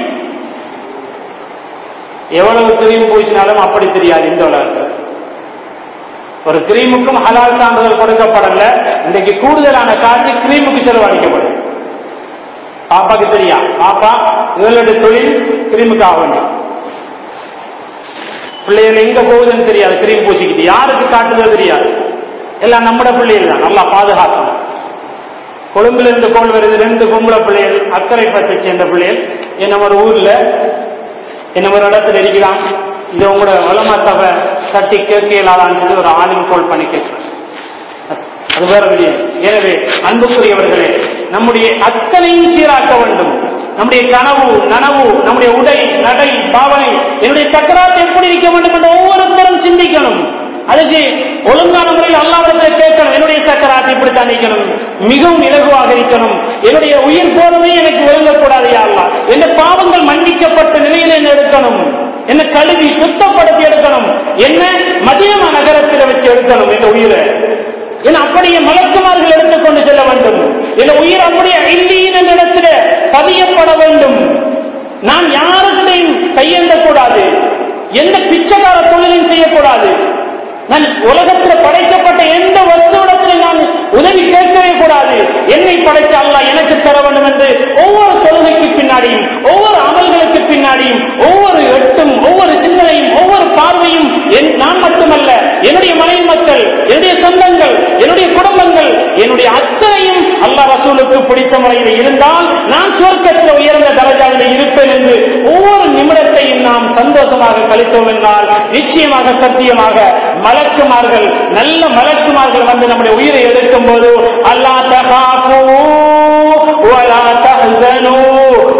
எவ்வளவு கிரீம் பூசினாலும் அப்படி தெரியாது இந்த உலகத்தில் ஒரு கிரீமுக்கும் ஹலால் சான்றிதழ் கொடுக்கப்படல இன்றைக்கு கூடுதலான காசு கிரீமுக்கு செலவழிக்கப்படும் பாப்பாக்கு தெரியா பாப்பா இவளுடைய தொழில் கிரீமுக்கு ஆக வேண்டிய பிள்ளைகள் எங்க போகுதுன்னு தெரியாது கிரீம் பூசிக்கிட்டு யாருக்கு காட்டுதல் தெரியாது எல்லாம் நம்மட பிள்ளைகள் தான் நல்லா பாதுகாக்கணும் கொழும்புல இருந்து கோல் வருது ரெண்டு பொம்பளை பிள்ளைகள் அக்கறை பற்றி சேர்ந்த பிள்ளைகள் என்ன ஒரு ஊர்ல என்ன ஒரு இடத்துல இருக்கலாம் இது உங்களோட வளமா சபை தட்டி கேட்கலாதான்னு சொல்லி ஒரு ஆளும் கோல் பண்ணி கேட்கிறேன் அது வேற முடியாது எனவே அன்புக்குரியவர்களே நம்முடைய அத்தனையும் சீராக்க வேண்டும் நம்முடைய கனவு நனவு நம்முடைய உடை நடை பாவனை என்னுடைய தக்கராத்து எப்படி இருக்க வேண்டும் என்று ஒவ்வொருத்தரும் சிந்திக்கணும் அதுக்கு ஒழுங்கான முறையில் அல்லாவிடத்தில் கேட்கணும் என்னுடைய சக்கராத்து இப்படித்தான் நிற்கணும் மிகவும் இலகுவாக இருக்கணும் என்னுடைய உயிர் போறதே எனக்கு ஒழுங்கக்கூடாது அல்லா என்ன பாவங்கள் மன்னிக்கப்பட்ட நிலையில் என்ன எடுக்கணும் என்ன கழுவி சுத்தப்படுத்தி எடுக்கணும் என்ன மதியமா நகரத்தில் வச்சு எடுக்கணும் என்ற உயிரை என அப்படியே மலக்குமார்கள் எடுத்துக்கொண்டு செல்ல வேண்டும் என் உயிர் அப்படியே இல்லியின் என்ற இடத்துல பதியப்பட வேண்டும் நான் யாருக்கையும் கையெழுந்த கூடாது எந்த பிச்சைக்கார தொழிலும் செய்யக்கூடாது நான் உலகத்தில் படைக்கப்பட்ட எந்த வஸ்துவிடத்தில் நான் உதவி கேட்கவே கூடாது என்னை படைச்ச அல்லாஹ் எனக்கு தர வேண்டும் என்று ஒவ்வொரு தொழுகைக்கு பின்னாடியும் ஒவ்வொரு அமல்களுக்கு பின்னாடியும் ஒவ்வொரு எட்டும் ஒவ்வொரு சிந்தனையும் ஒவ்வொரு பார்வையும் என்- நான் மட்டுமல்ல என்னுடைய மனைவி மக்கள் என்னுடைய சொந்தங்கள் என்னுடைய குடும்பங்கள் என்னுடைய அத்தனையும் அல்லாஹ் ரசூலுக்கு பிடித்த முறையில் இருந்தால் நான் சுவர்க்கத்தில் உயர்ந்த தரஜாவில் இருப்பேன் என்று ஒவ்வொரு நிமிடத்தையும் நாம் சந்தோஷமாக கழித்தோம் என்றால் நிச்சயமாக சத்தியமாக மலக்குமார்கள் நல்ல மலக்குமார்கள் வந்து நம்முடைய உயிரை எடுக்கும் போது அல்லா தகாபூ ولا تحزنوا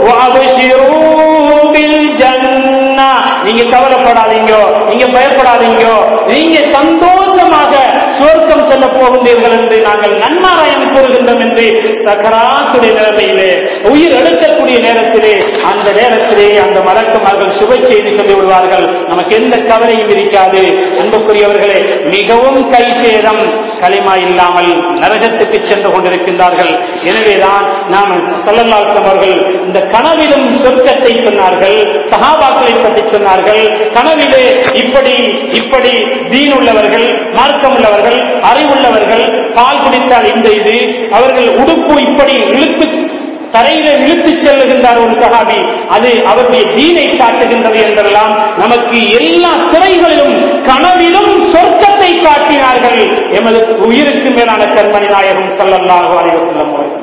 وابشروا بالجنة நீங்க கவலைப்படாதீங்க நீங்க பயப்படாதீங்க நீங்க சந்தோஷமாக சுவர்க்கம் செல்ல போகின்றீர்கள் என்று நாங்கள் நன்மாராயம் கூறுகின்றோம் என்று சக்கராத்துடைய நிலைமையிலே உயிர் எடுக்கக்கூடிய நேரத்திலே அந்த நேரத்திலே அந்த மலக்குமார்கள் சுப செய்தி சொல்லி விடுவார்கள் நமக்கு எந்த கவலையும் இருக்காது அன்புக்குரியவர்களே மிகவும் கை சேதம் களிமா இல்லாமல் நரகத்துக்கு சென்று கொண்டிருக்கின்றார்கள் எனவேதான் நாம் சல்லல்லாஸ்லம் அவர்கள் இந்த கனவிலும் சொர்க்கத்தை சொன்னார்கள் சஹாபாக்களை பற்றி சொன்னார்கள் கனவிலே இப்படி இப்படி தீன் உள்ளவர்கள் மார்க்கம் உள்ளவர்கள் அறிவுள்ளவர்கள் பால் குடித்தால் இந்த இது அவர்கள் உடுப்பு இப்படி இழுத்து தரையில இழுத்துச் செல்லுகின்றார் ஒரு சகாபி அது அவருடைய தீனை காட்டுகின்றது என்றெல்லாம் நமக்கு எல்லா துறைகளிலும் கனவிலும் சொர்க்கத்தை காட்டினார்கள் எமது உயிருக்கு மேலான கண்மணி நாயகம் ஸல்லல்லாஹு அலைஹி வஸல்லம் அவர்கள்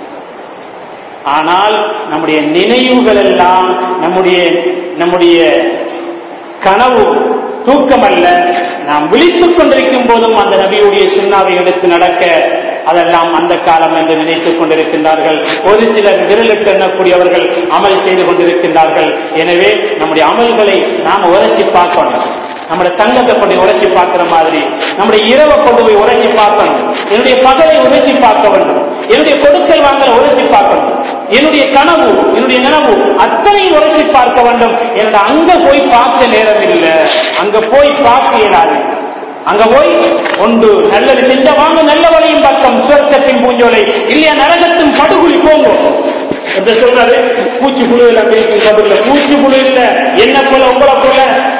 ஆனால் நம்முடைய நினைவுகள் எல்லாம் நம்முடைய நம்முடைய கனவு தூக்கமல்ல நாம் விழித்துக் கொண்டிருக்கும் போதும் அந்த நபியுடைய சுண்ணாவை எடுத்து நடக்க அதெல்லாம் அந்த காலம் என்று நினைத்துக் கொண்டிருக்கின்றார்கள் ஒரு சிலர் விரலுக்கு எண்ணக்கூடியவர்கள் அமல் செய்து கொண்டிருக்கின்றார்கள் எனவே நம்முடைய அமல்களை நாம் உரசி பார்க்கணும் நம்முடைய தங்கத்தை கொண்டு உரசி பார்க்கிற மாதிரி நம்முடைய இரவை கொண்டு போய் உரசி பார்க்கணும் என்னுடைய பகலை உரசி பார்க்க வேண்டும் என்னுடைய கொடுக்கல் வாங்கல உரசி பார்க்கணும் என்னுடைய கனவு என்னுடைய நினைவு அத்தனை உரசி பார்க்க வேண்டும் என்னோட அங்க போய் பார்க்க நேரம் இல்லை அங்க போய் பார்க்க இயலாது அங்க போய் ஒன்று நல்லது செஞ்சா வாங்க நல்ல வழியும் பக்கம் சுவர்க்கத்தின் பூஞ்சோலை இல்லையா நரகத்தின் படுகுழி போங்க என்று சொல்றாரு பூச்சி புழு எல்லாம் பேசும் கபூர்ல பூச்சி புழு இல்ல என்ன போல உங்களை போல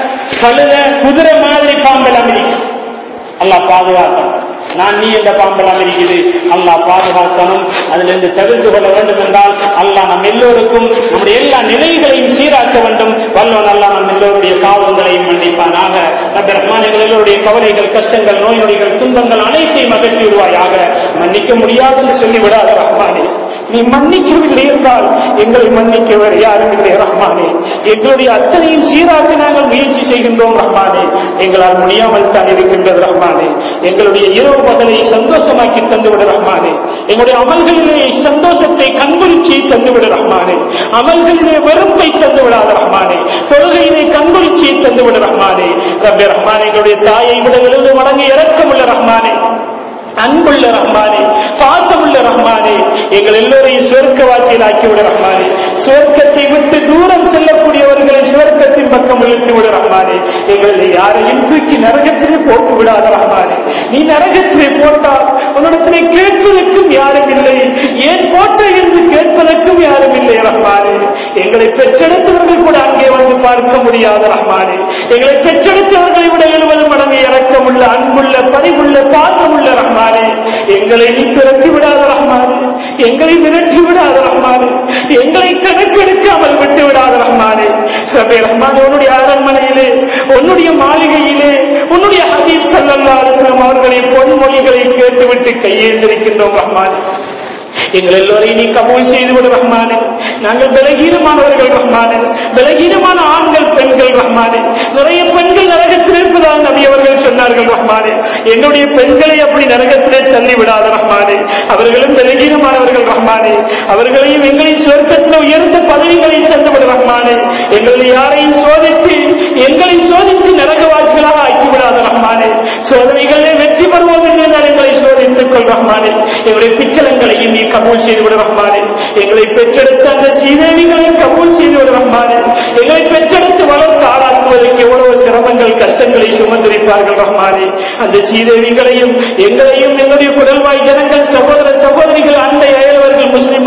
கழுத குதிரை மாதிரி பாம்பெல்லாம் இருக்கு அல்லாஹ் பாதுகாக்கணும் நான் நீ என்ற பாம்பெல்லாம் இருக்குது அல்லாஹ் பாதுகாக்கணும் அதிலிருந்து தவிர்த்து கொள்ள வேண்டும் என்றால் அல்லாஹ் நம் எல்லோருக்கும் நம்முடைய எல்லா நிலைகளையும் சீராக்க வேண்டும் வல்லவன் அல்லாஹ் நம் எல்லோருடைய பாவங்களையும் மன்னிப்பானாக நபி ரஹ்மான் எங்கள் எல்லோருடைய கவலைகள் கஷ்டங்கள் நோய் நொடிகள் துன்பங்கள் அனைத்தையும் அகற்றி விடுவாயாக மன்னிக்க முடியாது என்று சொல்லிவிடாத ரஹ்மானே நீ மன்னிக்கவில்லை என்றால் எங்களை மன்னிக்க வேறு யாரும் இல்லை ரஹ்மானே எங்களுடைய அத்தனையும் சீராக்க நாங்கள் முயற்சி செய்கின்றோம் ரஹ்மானே எங்களால் முடியாமல் தான் இருக்கின்றது ரஹ்மானே எங்களுடைய இரவு பகலை சந்தோஷமாக்கி தந்துவிட ரஹ்மானே எங்களுடைய அமல்களிலே சந்தோஷத்தை கண்குளிச்சியை தந்துவிட ரஹ்மானே அமல்களிலே வெறுப்பை தந்துவிடாத ரஹ்மானே தொழுகையிலே கண்குளிச்சியை தந்துவிட ரஹ்மானே ரப்பே ரஹ்மானே எங்களுடைய தாயை விட எழுது மடங்கு இறக்கமுள்ள ரஹ்மானே அன்புள்ள ரஹ்மானே பாசமுள்ள ரஹ்மானே எங்கள் எல்லோரையும் சுவர்க்கவாசியில் ஆக்கிவிட ரஹ்மானே சுவர்க்கத்தை விட்டு தூரம் செல்லக்கூடியவர்களை சுவர்க்கத்தின் பக்கம் இழுத்து விட ரஹ்மானே எங்களை யாரையும் தூக்கி நரகத்திலே போட்டு விடாத ரஹ்மானே நீ நரகத்திலே போட்டால் உன்னிடத்திலே கேட்பதற்கும் யாரும் இல்லை ஏன் போட்ட என்று கேட்பதற்கும் யாரும் இல்லை ரஹ்மானே எங்களை பெற்றெடுத்தவர்கள் கூட அங்கே வந்து பார்க்க முடியாத ரஹ்மானே எங்களை பெற்றெடுத்தவர்களை விட எழுபது மடங்கு இறக்கமுள்ள அன்புள்ள பணிவுள்ள பாசமுள்ள ரஹ்மானே எங்களை நீ துரத்தி விடாத ரஹ்மானே எங்களை மிரட்டி விடாத ரஹ்மானே எங்களை கணக்கெடுக்காமல் விட்டு விடாத ரஹ்மானே ரபே ரஹ்மான் உன்னுடைய அரண்மனையிலே உன்னுடைய மாளிகையிலே உன்னுடைய ஹபீப் சல்லல்லா அலிஸ்லாம் அவர்களை பொன்மொழிகளை கேட்டுவிட்டு கையேந்திருக்கின்றோம் ரஹ்மானே எங்கள் எல்லோரையும் நீ கபூல் செய்து விடு ரஹ்மானே நாங்கள் பலகீனமானவர்கள் ரஹ்மானே பலகீனமான ஆண்கள் பெண்கள் ரஹ்மானே நிறைய பெண்கள் நரகத்தில் இருப்பதாக நபி அவர்கள் சொன்னார்கள் ரஹ்மானே என்னுடைய பெண்களை அப்படி நரகத்திலே தள்ளி விடாத ரஹ்மானே அவர்களும் பலகீனமானவர்கள் ரஹ்மானே அவர்களையும் எங்களையும் சுவர்க்கத்தில் உயர்ந்த பதவிகளை தந்துவிடு ரஹ்மானே எங்களை யாரையும் சோதித்து எங்களை சோதித்து நரகவாசிகளாக ஆக்கிவிடாத ரஹ்மானே சோதனைகளிலே வெற்றி பெறுவோம் என்று நான் எங்களை சோதித்துக் கொள் ரஹ்மானே எங்களுடைய பிச்சலங்களையும் நீ கபூல் செய்து விட ரஹ்மானே எங்களை பெற்றெடுத்த அந்த ஸ்ரீதேவிகளையும் கபூல் செய்து விட ரஹ்மானே எங்களை பெற்றெடுத்து வளர்த்து ஆளாக்குவதற்கு எவ்வளவு சிரமங்கள் கஷ்டங்களை சுமந்திருப்பார்கள் ரஹ்மானே அந்த ஸ்ரீதேவிகளையும் எங்களையும் எங்களுடைய குடல்வாய் ஜனங்கள் சகோதர சகோதரிகள் அண்டை அயலவர்கள் முஸ்லிம்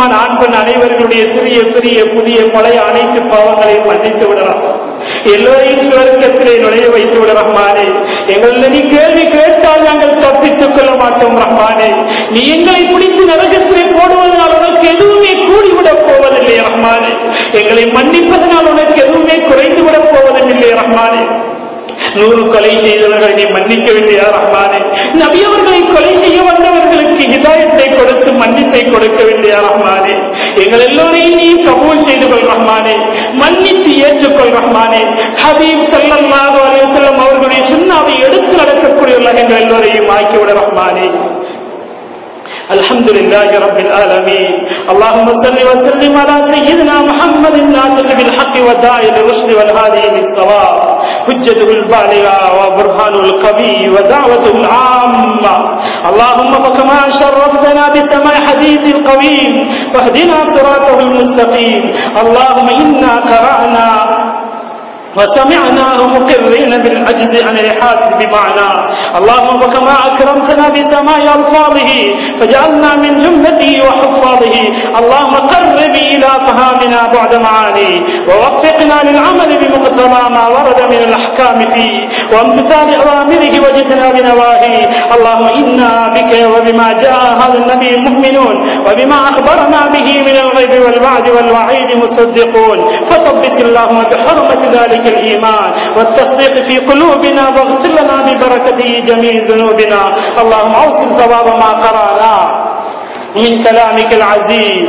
முஸ்லிமான ஆண் பெண் அனைவர்களுடைய சிறிய பெரிய புதிய பழைய அனைத்து பாவங்களையும் மன்னித்து விடலாம் எல்லோரையும் சுவர்க்கத்திலே நுழைய வைத்து விட ரஹ்மானே எங்களை நீ கேள்வி கேட்டால் நாங்கள் தப்பித்துக் கொள்ள மாட்டோம் ரஹ்மானே நீ எங்களை பிடித்து நரகத்திலே போடுவதனால் உனக்கு எதுவுமே கூடிவிடப் போவதில்லை ரஹ்மானே எங்களை மன்னிப்பதனால் உனக்கு எதுவுமே குறைந்து விடப் போவதில்லை ரஹ்மானே நூறு கொலை செய்தவர்களை நீ மன்னிக்கவில்லையா ரஹ்மானே நபி அவர்களை கொலை செய்ய வந்தவர்களுக்கு ஹிதாயத்தை கொடுத்து மன்னிப்பை கொடுக்கவில்லையா ரஹ்மானே எங்கள் எல்லோரையும் நீ கபூல் செய்து கொள் ரஹ்மானே மன்னித்து ஏற்றுக்கொள் ரஹ்மானே ஹபீப் ஸல்லல்லாஹு அலைஹி வஸல்லம் அவர்களுடைய சுன்னாவை எடுத்து நடக்கக்கூடியவர்கள் எங்கள் எல்லோரையும் ஆக்கிவிட ரஹ்மானே الحمد لله رب العالمين اللهم صل وسلم على سيدنا محمد الناطق بالحق والداعي للرشد والهادي للصواب حجته البالغة وبرهانه القوي ودعوته العامة اللهم فكما شرفتنا بسماع حديث القويم واهدنا صراطه المستقيم اللهم إنا قرأنا وسمعناه مقرين بالعجز عن الإحاطة بمعنى اللهم فكما أكرمتنا بسماع ألفاظه فجعلنا من جملته وحفاظه اللهم قرب إلى فهامنا بعد معاني ووفقنا للعمل بمقتضى ما ورد من الأحكام فيه وامتثال أوامره واجتناب نواهيه اللهم إنا بك وبما جاء هذا النبي مؤمنون وبما أخبرنا به من الغيب والوعد والوعيد مصدقون فثبت اللهم بحرمة ذلك الإيمان والتصديق في قلوبنا واغفر لنا ببركته جميع ذنوبنا اللهم أوصل ثواب ما قرأنا من كلامك العزيز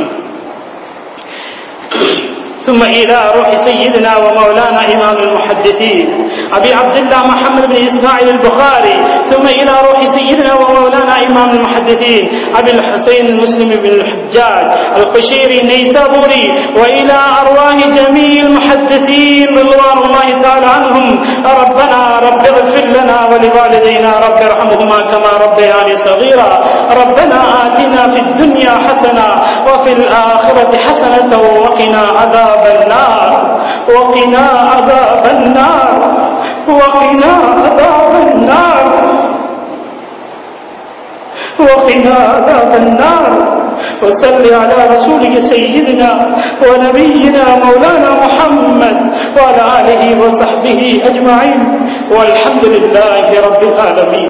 ثم إلى روح سيدنا ومولانا إمام المحدثين أبي عبد الله محمد بن إسماعيل البخاري ثم إلى روح سيدنا ومولانا إمام المحدثين أبي الحسين المسلم بن الحجاج القشيري النيسابوري وإلى أرواح جميع المحدثين رضوان الله تعالى عنهم ربنا رب اغفر لنا ولوالدينا رب ارحمهما كما ربياني صغيرا ربنا آتنا في الدنيا حسنة وفي الآخرة حسنة وقنا عذاب النار وقنا عذاب النار وقنا عذاب النار وقنا عذاب النار وصل على رسولك سيدنا ونبينا مولانا محمد وعلى آله وصحبه أجمعين والحمد لله رب العالمين